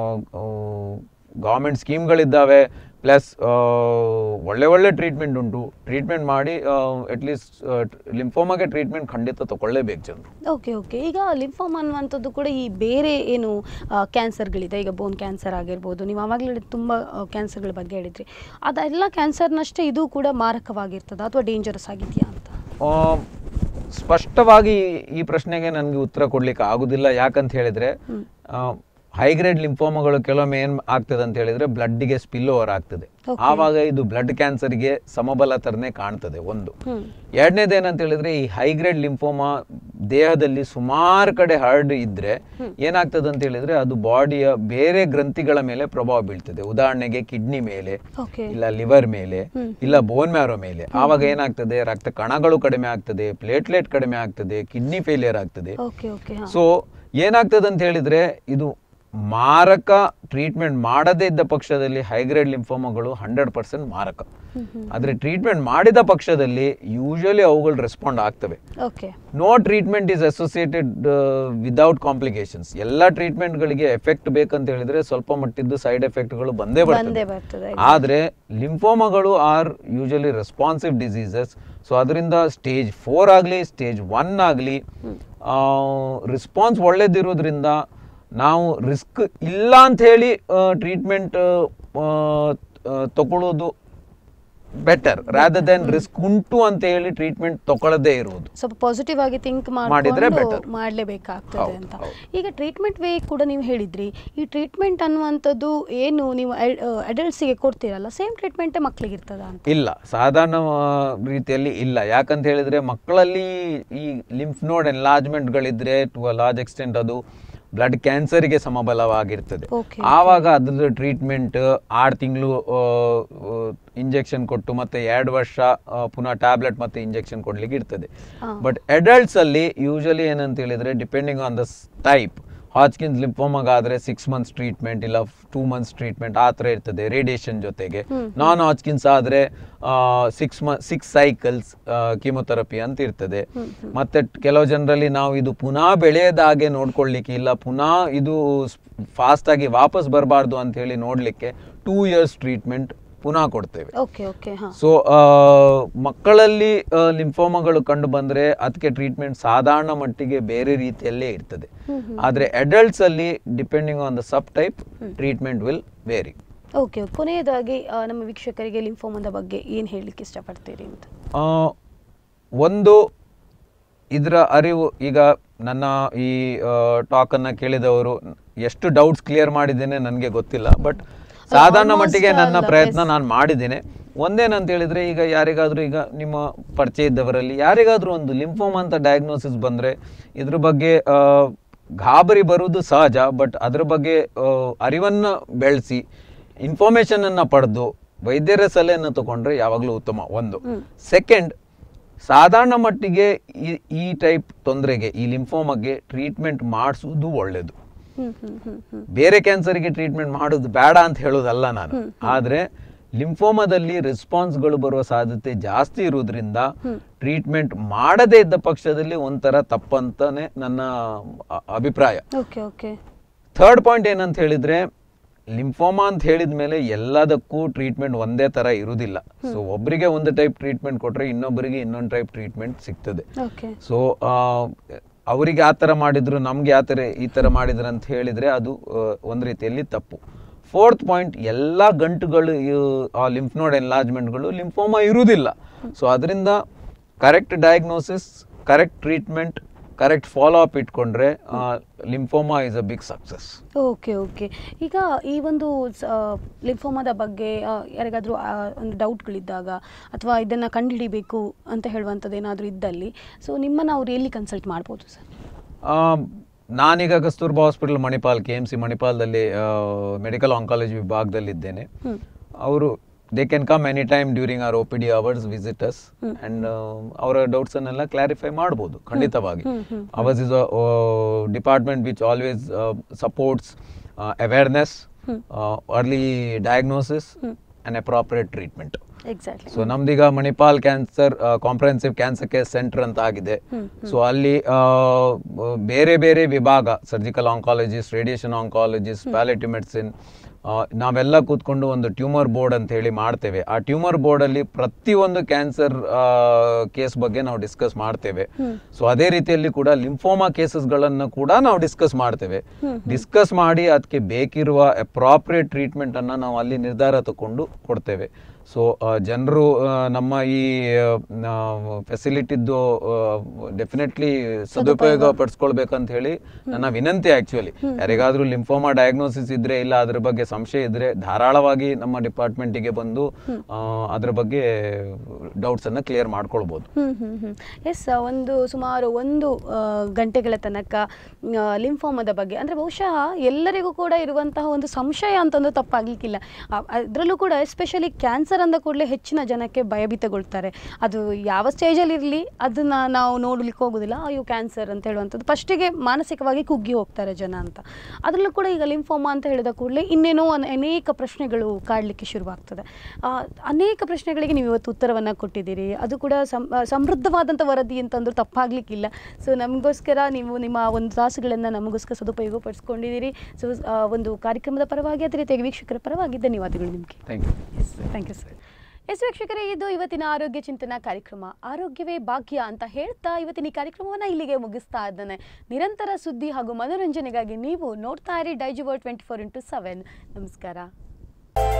ಗೌರ್ಮೆಂಟ್ ಸ್ಕೀಮ್ಗಳಿದ್ದಾವೆ ಪ್ಲಸ್ ಒಳ್ಳೆ ಒಳ್ಳೆ ಟ್ರೀಟ್ಮೆಂಟ್ ಉಂಟು ಟ್ರೀಟ್ಮೆಂಟ್ ಮಾಡಿ ಅಟ್ಲೀಸ್ಟ್ ಲಿಂಫೋಮಾಗೆ ಟ್ರೀಟ್ಮೆಂಟ್ ಖಂಡಿತ ತಗೊಳ್ಳೇಬೇಕು ಜನರು ಓಕೆ ಓಕೆ ಈಗ ಲಿಂಫೋಮ್ ಅನ್ನುವಂಥದ್ದು ಕೂಡ ಈ ಬೇರೆ ಏನು ಕ್ಯಾನ್ಸರ್ಗಳಿದೆ ಈಗ ಬೋನ್ ಕ್ಯಾನ್ಸರ್ ಆಗಿರ್ಬೋದು ನೀವು ಆವಾಗಲೇ ತುಂಬ ಕ್ಯಾನ್ಸರ್ಗಳ ಬಗ್ಗೆ ಹೇಳಿದ್ರಿ ಅದೆಲ್ಲ ಕ್ಯಾನ್ಸರ್ನಷ್ಟೇ ಇದು ಕೂಡ ಮಾರಕವಾಗಿರ್ತದ ಅಥವಾ ಡೇಂಜರಸ್ ಆಗಿದೆಯಾ ಅಂತ ಆ, ಸ್ಪಷ್ಟವಾಗಿ ಈ ಪ್ರಶ್ನೆಗೆ ನನಗೆ ಉತ್ತರ ಕೊಡ್ಲಿಕ್ಕೆ ಆಗುದಿಲ್ಲ ಯಾಕಂತ ಹೇಳಿದ್ರೆ ಹೈ ಗ್ರೇಡ್ ಲಿಂಫೋಮಗಳು ಕೆಲವೊಮ್ಮೆ ಏನ್ ಆಗ್ತದೆ ಅಂತ ಹೇಳಿದ್ರೆ ಬ್ಲಡ್ಗೆ ಸ್ಪಿಲ್ ಓವರ್ ಆಗ್ತದೆ Okay. ಆವಾಗ ಇದು ಬ್ಲಡ್ ಕ್ಯಾನ್ಸರ್ಗೆ ಸಮಬಲ ತರನೇ ಕಾಣ್ತದೆ ಒಂದು ಹ್ಮ್ ಎರಡನೇದೇನಂತ ಹೇಳಿದ್ರೆ ಈ ಹೈ ಗ್ರೇಡ್ ಲಿಂಫೋಮಾ ದೇಹದಲ್ಲಿ ಸುಮಾರು ಕಡೆ ಹರಡ್ ಇದ್ರೆ ಏನಾಗ್ತದೆ ಅಂತ ಹೇಳಿದ್ರೆ ಅದು ಬಾಡಿಯ ಬೇರೆ ಗ್ರಂಥಿಗಳ ಮೇಲೆ ಪ್ರಭಾವ ಬೀಳ್ತದೆ ಉದಾಹರಣೆಗೆ ಕಿಡ್ನಿ ಮೇಲೆ ಓಕೆ ಇಲ್ಲ ಲಿವರ್ ಮೇಲೆ ಹ್ಮ್. ಇಲ್ಲ ಬೋನ್ ಮ್ಯಾರೋ ಮೇಲೆ ಆವಾಗ ಏನಾಗ್ತದೆ ರಕ್ತ ಕಣಗಳು ಕಡಿಮೆ ಆಗ್ತದೆ ಪ್ಲೇಟ್ಲೆಟ್ ಕಡಿಮೆ ಆಗ್ತದೆ ಕಿಡ್ನಿ ಫೇಲಿಯರ್ ಆಗ್ತದೆ ಓಕೆ ಓಕೆ ಹಾಂ ಸೊ ಏನಾಗ್ತದೆ ಅಂತ ಹೇಳಿದ್ರೆ ಇದು ಮಾರಕ ಟ್ರೀಟ್ಮೆಂಟ್ ಮಾಡದೇ ಇದ್ದ ಪಕ್ಷದಲ್ಲಿ ಹೈಗ್ರೇಡ್ ಲಿಂಫೋಮಗಳು ಹಂಡ್ರೆಡ್ ಪರ್ಸೆಂಟ್ ಮಾರಕ ಆದ್ರೆ ಟ್ರೀಟ್ಮೆಂಟ್ ಮಾಡಿದ ಪಕ್ಷದಲ್ಲಿ ಯೂಶಲಿ ಅವುಗಳು ರೆಸ್ಪಾಂಡ್ ಆಗ್ತವೆ okay no treatment is associated without complications ಎಲ್ಲ ಟ್ರೀಟ್ಮೆಂಟ್ಗಳಿಗೆ ಎಫೆಕ್ಟ್ ಬೇಕಂತ ಹೇಳಿದ್ರೆ ಸ್ವಲ್ಪ ಮಟ್ಟಿದ್ದು ಸೈಡ್ ಎಫೆಕ್ಟ್ಗಳು ಬಂದೇ ಬಂದೇ ಬರ್ತದೆ ಬರ್ತದೆ ಆದ್ರೆ ಲಿಂಫೋಮಗಳು are usually responsive diseases so ಅದರಿಂದ ಸ್ಟೇಜ್ ಫೋರ್ ಆಗಲಿ ಸ್ಟೇಜ್ ಒನ್ ಆಗಲಿ ರಿಸ್ಪಾನ್ಸ್ ಒಳ್ಳೇದಿರೋದ್ರಿಂದ ನಾವು ರಿಸ್ಕ್ ಇಲ್ಲ ಅಂತ ಹೇಳಿ ಟ್ರೀಟ್ಮೆಂಟ್ ಆ, ಆ, ತಗೊಳ್ಳೋದು ಬೆಟರ್ ರಾದರ್ ದೆನ್ ರಿಸ್ಕ್ ಉಂಟು ಅಂತ ಹೇಳಿ ಟ್ರೀಟ್ಮೆಂಟ್ ತಗೊಳ್ಳದೇ ಇರುವುದು ಸ್ವಲ್ಪ ಪಾಸಿಟಿವ್ ಆಗಿ ಥಿಂಕ್ ಮಾಡಿದ್ರೆ ಮಾಡಿಕೊಂಡು better. ಮಾಡಲೇಬೇಕಾಗ್ತದೆ ಹೌದು, ಅಂತ ಹೌದು. ಈಗ ಟ್ರೀಟ್ಮೆಂಟ್ ವೇ ಕೂಡ ನೀವು ಹೇಳಿದ್ರಿ ಈ ಟ್ರೀಟ್ಮೆಂಟ್ ಅನ್ನುವಂಥದ್ದು ಏನು ನೀವು ಅಡಲ್ಟ್ಸಿಗೆ ಕೊಡ್ತೀರಲ್ಲ ಸೇಮ್ ಟ್ರೀಟ್ಮೆಂಟೇ ಮಕ್ಕಳಿಗೆ ಇರ್ತದ ಅಂತ ಇಲ್ಲ ಸಾಧಾರಣ ಆ, ರೀತಿಯಲ್ಲಿ ಇಲ್ಲ ಯಾಕಂತ ಹೇಳಿದ್ರೆ ಮಕ್ಕಳಲ್ಲಿ ಈ ಲಿಂಫ್ ನೋಡ್ ಎನ್ಲಾರ್ಜ್ಮೆಂಟ್ಗಳಿದ್ರೆ ಟು ಅ ಲಾರ್ಜ್ ಎಕ್ಸ್ಟೆಂಟ್ ಅದು ಬ್ಲಡ್ ಕ್ಯಾನ್ಸರ್ಗೆ ಸಮಬಲವಾಗಿರ್ತದೆ Okay, ಆವಾಗ ಅದ್ರದ್ದು ಟ್ರೀಟ್ಮೆಂಟ್ ಆರು ತಿಂಗಳು ಇಂಜೆಕ್ಷನ್ ಕೊಟ್ಟು ಮತ್ತೆ ಎರಡು ವರ್ಷ ಆ, ಪುನಃ ಟ್ಯಾಬ್ಲೆಟ್ ಮತ್ತೆ ಇಂಜೆಕ್ಷನ್ ಕೊಡ್ಲಿಕ್ಕೆ ಇರ್ತದೆ ಹಾ. ಬಟ್ ಅಡಲ್ಟ್ಸ್ ಅಲ್ಲಿ ಯೂಶಲಿ ಏನಂತ ಹೇಳಿದ್ರೆ depending on the type Hodgkin's ಲಿಂಫೋಮಾಗಾದ್ರೆ ಸಿಕ್ಸ್ ಮಂತ್ಸ್ ಟ್ರೀಟ್ಮೆಂಟ್ ಇಲ್ಲ ಟೂ ಮಂತ್ಸ್ ಟ್ರೀಟ್ಮೆಂಟ್ ಆ ಥರ ಇರ್ತದೆ ರೇಡಿಯೇಷನ್ ಜೊತೆಗೆ ನಾನ್ ಹಾಚ್ಕಿನ್ಸ್ ಆದ್ರೆ ಸಿಕ್ಸ್ ಮ ಸಿಕ್ಸ್ ಸೈಕಲ್ಸ್ ಕೀಮೊಥೆರಪಿ ಅಂತ ಇರ್ತದೆ ಮತ್ತೆ ಕೆಲವು ಜನರಲ್ಲಿ ನಾವು ಇದು ಪುನಃ ಬೆಳೆಯದ ಹಾಗೆ ನೋಡ್ಕೊಳ್ಲಿಕ್ಕೆ ಇಲ್ಲ ಪುನಃ ಇದು ಫಾಸ್ಟ್ ಆಗಿ ವಾಪಸ್ ಬರಬಾರ್ದು ಅಂತ ಹೇಳಿ ನೋಡ್ಲಿಕ್ಕೆ ಟೂ ಇಯರ್ಸ್ ಟ್ರೀಟ್ಮೆಂಟ್ ಪುನಃ ಕೊಡ್ತೇವೆ ಓಕೆ ಓಕೆ ಹಾಂ ಸೊ ಮಕ್ಕಳಲ್ಲಿ ಲಿಂಫೋಮಗಳು ಕಂಡು ಬಂದ್ರೆ ಅದಕ್ಕೆ ಟ್ರೀಟ್ಮೆಂಟ್ ಸಾಧಾರಣ ಮಟ್ಟಿಗೆ ಬೇರೆ ರೀತಿಯಲ್ಲೇ ಇರ್ತದೆ ಆದ್ರೆ ಅಡಲ್ಟ್ಸ್ ಅಲ್ಲಿ depending on the subtype treatment will vary okay ಕೊನೆಯದಾಗಿ ಆ, ನಮ್ಮ ವೀಕ್ಷಕರಿಗೆ ಲಿಂಫೋಮದ ಬಗ್ಗೆ ಏನು ಹೇಳಲಿಕ್ಕೆ ಇಷ್ಟಪಡ್ತೀರಿ ಅಂತ ಒಂದು ಇದರ ಅರಿವು ಈಗ ನನ್ನ ಈ ಟಾಕನ್ನು ಕೇಳಿದವರು ಎಷ್ಟು ಡೌಟ್ಸ್ ಕ್ಲಿಯರ್ ಮಾಡಿದ್ದೇನೆ ನನಗೆ ಗೊತ್ತಿಲ್ಲ ಬಟ್ ಸಾಧಾರಣ almost ಮಟ್ಟಿಗೆ ನನ್ನ ಅಲ್ಲ, ಪ್ರಯತ್ನ yes. ನಾನು ಮಾಡಿದ್ದೇನೆ ಒಂದೇನಂತ ಹೇಳಿದ್ರೆ ಈಗ ಯಾರಿಗಾದ್ರೂ ಈಗ ನಿಮ್ಮ ಪರಿಚಯ ಇದ್ದವರಲ್ಲಿ ಯಾರಿಗಾದ್ರೂ ಒಂದು ಲಿಂಫೋಮ್ ಅಂತ ಡಯಾಗ್ನೋಸಿಸ್ ಬಂದ್ರೆ ಇದ್ರ ಬಗ್ಗೆ ಆ, ಗಾಬರಿ ಬರುವುದು ಸಹಜ ಬಟ್ ಅದ್ರ ಬಗ್ಗೆ ಆ, ಅರಿವನ್ನ ಬೆಳೆಸಿ ಇನ್ಫಾರ್ಮೇಶನ್ ಅನ್ನ ಪಡೆದು ವೈದ್ಯರ ಸಲಹೆಯನ್ನು ತಗೊಂಡ್ರೆ ಯಾವಾಗಲೂ ಉತ್ತಮ ಒಂದು ಸೆಕೆಂಡ್ ಸಾಧಾರಣ ಮಟ್ಟಿಗೆ ಈ ಈ ಟೈಪ್ ತೊಂದರೆಗೆ ಈ ಲಿಂಫೋಮಗೆ ಟ್ರೀಟ್ಮೆಂಟ್ ಮಾಡಿಸುವುದು ಒಳ್ಳೆಯದು ಹ್ಮ್ ಹ್ಮ್ ಹ್ಮ್ ಹ್ಮ್ ಬೇರೆ ಕ್ಯಾನ್ಸರ್ಗೆ ಟ್ರೀಟ್ಮೆಂಟ್ ಮಾಡೋದು ಬೇಡ ಅಂತ ಹೇಳೋದಲ್ಲ ನಾನು ಆದ್ರೆ ಲಿಂಫೋಮಾದಲ್ಲಿ ರೆಸ್ಪಾನ್ಸ್ಗಳು ಬರುವ ಸಾಧ್ಯತೆ ಜಾಸ್ತಿ ಇರುವುದರಿಂದ ಟ್ರೀಟ್ಮೆಂಟ್ ಮಾಡದೇ ಇದ್ದ ಪಕ್ಷದಲ್ಲಿ ಒಂಥರ ತಪ್ಪಂತಾನೆ ನನ್ನ ಅ- ಅಭಿಪ್ರಾಯ ಓಕೆ ಓಕೆ ಥರ್ಡ್ ಪಾಯಿಂಟ್ ಏನಂತ ಹೇಳಿದ್ರೆ ಲಿಂಫೋಮಾ ಅಂತ ಹೇಳಿದ ಮೇಲೆ ಎಲ್ಲದಕ್ಕೂ ಟ್ರೀಟ್ಮೆಂಟ್ ಒಂದೇ ತರ ಇರುವುದಿಲ್ಲ ಸೊ ಒಬ್ಬರಿಗೆ ಒಂದು ಟೈಪ್ ಟ್ರೀಟ್ಮೆಂಟ್ ಕೊಟ್ರೆ ಇನ್ನೊಬ್ಬರಿಗೆ ಇನ್ನೊಂದು ಟೈಪ್ ಟ್ರೀಟ್ಮೆಂಟ್ ಸಿಗ್ತದೆ ಓಕೆ ಸೊ ಅವರಿಗೆ ಆ ಥರ ಮಾಡಿದ್ರು ನಮ್ಗೆ ಆ ಥರ ಈ ಥರ ಮಾಡಿದ್ರು ಅಂತ ಹೇಳಿದ್ರೆ ಅದು ಆ, ಒಂದು ರೀತಿಯಲ್ಲಿ ತಪ್ಪು ಫೋರ್ತ್ ಪಾಯಿಂಟ್ ಎಲ್ಲ ಗಂಟುಗಳು ಇವು- ಆ ಲಿಂಫ್ ನೋಡ್ ಎನ್ಲಾರ್ಜ್ಮೆಂಟ್ಗಳು ಲಿಂಫೋಮಾ ಇರುವುದಿಲ್ಲ ಸೊ ಅದರಿಂದ correct diagnosis correct treatment correct follow up ಇಟ್ಕೊಂಡ್ರೆ lymphoma is a big success okay okay ಈಗ ಈ ಒಂದು ಲಿಂಫೋಮಾದ ಬಗ್ಗೆ ಆ, ಯಾರಿಗಾದ್ರೂ ಆ, ಒಂದು ಡೌಟ್ಗಳಿದ್ದಾಗ ಅಥವಾ ಇದನ್ನು ಕಂಡುಹಿಡಿಬೇಕು ಅಂತ ಹೇಳುವಂಥದ್ದು ಏನಾದರೂ ಇದ್ದಲ್ಲಿ ಸೊ ನಿಮ್ಮನ್ನು ಅವ್ರು ಎಲ್ಲಿ ಕನ್ಸಲ್ಟ್ ಮಾಡ್ಬೋದು ಸರ್ ನಾನೀಗ Kasturba hospital Manipal K M C ಮಣಿಪಾಲದಲ್ಲಿ ಮೆಡಿಕಲ್ ಆಂಕಾಲಜಿ ವಿಭಾಗದಲ್ಲಿದ್ದೇನೆ ಹ್ಮ್. ಅವರು they can come any time during our O P D hours visitors and ಅವರ ಡೌಟ್ಸ್ ಅನ್ನೆಲ್ಲ ಕ್ಲಾರಿಫೈ ಮಾಡ್ಬೋದು ಖಂಡಿತವಾಗಿ ours is department which always supports awareness early diagnosis and appropriate treatment exactly so ನಮ್ದೀಗ Manipal cancer comprehensive cancer care centre ಅಂತ ಆಗಿದೆ so ಅಲ್ಲಿ ಆ, ಬೇರೆ ಬೇರೆ ವಿಭಾಗ surgical oncologist radiation oncologist palliative medicine ನಾವೆಲ್ಲ ಕೂತ್ಕೊಂಡು ಒಂದು ಟ್ಯೂಮರ್ ಬೋರ್ಡ್ ಅಂತ ಹೇಳಿ ಮಾಡ್ತೇವೆ ಆ ಟ್ಯೂಮರ್ ಬೋರ್ಡ್ ಅಲ್ಲಿ ಪ್ರತಿಯೊಂದು ಕ್ಯಾನ್ಸರ್ ಕೇಸ್ ಬಗ್ಗೆ ನಾವು ಡಿಸ್ಕಸ್ ಮಾಡ್ತೇವೆ ಸೊ ಅದೇ ರೀತಿಯಲ್ಲಿ ಕೂಡ ಲಿಂಫೋಮಾ ಕೇಸಸ್ಗಳನ್ನು ಕೂಡ ನಾವು ಡಿಸ್ಕಸ್ ಮಾಡ್ತೇವೆ ಡಿಸ್ಕಸ್ ಮಾಡಿ ಅದಕ್ಕೆ ಬೇಕಿರುವ ಅಪ್ರಾಪ್ರಿಯೇಟ್ ಟ್ರೀಟ್ಮೆಂಟ್ ಅನ್ನ ನಾವು ಅಲ್ಲಿ ನಿರ್ಧಾರ ತಗೊಂಡು ಕೊಡ್ತೇವೆ ಸೊ ಜನರು ನಮ್ಮ ಈ ಫೆಸಿಲಿಟಿದ್ದು ಡೆಫಿನೆಟ್ಲಿ ಸದುಪಯೋಗ ಪಡಿಸ್ಕೊಳ್ಬೇಕಂತ ಹೇಳಿ ನನ್ನ ವಿನಂತಿ ಆಕ್ಚುಲಿ ಯಾರಿಗಾದ್ರೂ ಲಿಂಫೋಮಾ ಡಯಾಗ್ನೋಸಿಸ್ ಇದ್ರೆ ಇಲ್ಲ ಅದ್ರ ಬಗ್ಗೆ ಸಂಶಯ ಇದ್ರೆ ಧಾರಾಳವಾಗಿ ನಮ್ಮ ಡಿಪಾರ್ಟ್ಮೆಂಟಿಗೆ ಬಂದು ಆ, ಅದ್ರ ಬಗ್ಗೆ ಡೌಟ್ಸ್ ಅನ್ನ ಕ್ಲಿಯರ್ ಮಾಡ್ಕೊಳ್ಬೋದು ಹ್ಮ್ ಹ್ಮ್ ಹ್ಮ್ ಎಸ್ ಒಂದು ಸುಮಾರು ಒಂದು ಆ, ಗಂಟೆಗಳ ತನಕ ಆ, ಲಿಂಫೋಮದ ಬಗ್ಗೆ ಅಂದರೆ ಬಹುಶಃ ಎಲ್ಲರಿಗೂ ಕೂಡ ಇರುವಂತಹ ಒಂದು ಸಂಶಯ ಅಂತಂದು ತಪ್ಪಾಗಲಿಕ್ಕಿಲ್ಲ ಅದರಲ್ಲೂ ಕೂಡ ಎಸ್ಪೆಷಲಿ ಕ್ಯಾನ್ಸರ್ ಅಂದ ಕೂಡಲೇ ಹೆಚ್ಚಿನ ಜನಕ್ಕೆ ಭಯಭೀತಗೊಳ್ತಾರೆ ಅದು ಯಾವ ಸ್ಟೇಜಲ್ಲಿ ಇರಲಿ ಅದನ್ನು ನಾವು ನೋಡ್ಲಿಕ್ಕೆ ಹೋಗೋದಿಲ್ಲ ಅಯ್ಯೋ ಕ್ಯಾನ್ಸರ್ ಅಂತ ಹೇಳುವಂಥದ್ದು ಫಸ್ಟಿಗೆ ಮಾನಸಿಕವಾಗಿ ಕುಗ್ಗಿ ಹೋಗ್ತಾರೆ ಜನ ಅಂತ ಅದರಲ್ಲೂ ಕೂಡ ಈಗ ಲಿಂಫೋಮಾ ಅಂತ ಹೇಳಿದ ಕೂಡಲೇ ಇನ್ನೇನೋ ಅನ್- ಅನೇಕ ಪ್ರಶ್ನೆಗಳು ಕಾಡಲಿಕ್ಕೆ ಶುರುವಾಗ್ತದೆ ಆ, ಅನೇಕ ಪ್ರಶ್ನೆಗಳಿಗೆ ನೀವು ಇವತ್ತು ಉತ್ತರವನ್ನು ಕೊಟ್ಟಿದ್ದೀರಿ ಅದು ಕೂಡ ಸಮ್ ಆ, ಸಮೃದ್ಧವಾದಂಥ ವರದಿ ಅಂತಂದ್ರೂ ತಪ್ಪಾಗಲಿಕ್ಕಿಲ್ಲ ಸೊ ನಮಗೋಸ್ಕರ ನೀವು ನಿಮ್ಮ ಒಂದು ತಾಸುಗಳನ್ನು ನಮಗೋಸ್ಕರ ಸದುಪಯೋಗ ಪಡಿಸ್ಕೊಂಡಿದ್ದೀರಿ ಸೊ ಒಂದು ಕಾರ್ಯಕ್ರಮದ ಪರವಾಗಿ ಅದೇ ರೀತಿಯಾಗಿ ವೀಕ್ಷಕರ ಪರವಾಗಿ ಧನ್ಯವಾದಗಳು ನಿಮಗೆ thank you yes thank you sir yes ವೀಕ್ಷಕರೇ ಇದು ಇವತ್ತಿನ ಆರೋಗ್ಯ ಚಿಂತನಾ ಕಾರ್ಯಕ್ರಮ ಆರೋಗ್ಯವೇ ಭಾಗ್ಯ ಅಂತ ಹೇಳ್ತಾ ಇವತ್ತಿನ ಈ ಕಾರ್ಯಕ್ರಮವನ್ನು ಇಲ್ಲಿಗೆ ಮುಗಿಸ್ತಾ ಇದ್ದಾನೆ ನಿರಂತರ ಸುದ್ದಿ ಹಾಗೂ ಮನೋರಂಜನೆಗಾಗಿ ನೀವು ನೋಡ್ತಾ ಇರಿ ಡೈಜಿವರ್ ಟ್ವೆಂಟಿ ಫೋರ್ ಇಂಟು ಸೆವೆನ್ ನಮಸ್ಕಾರ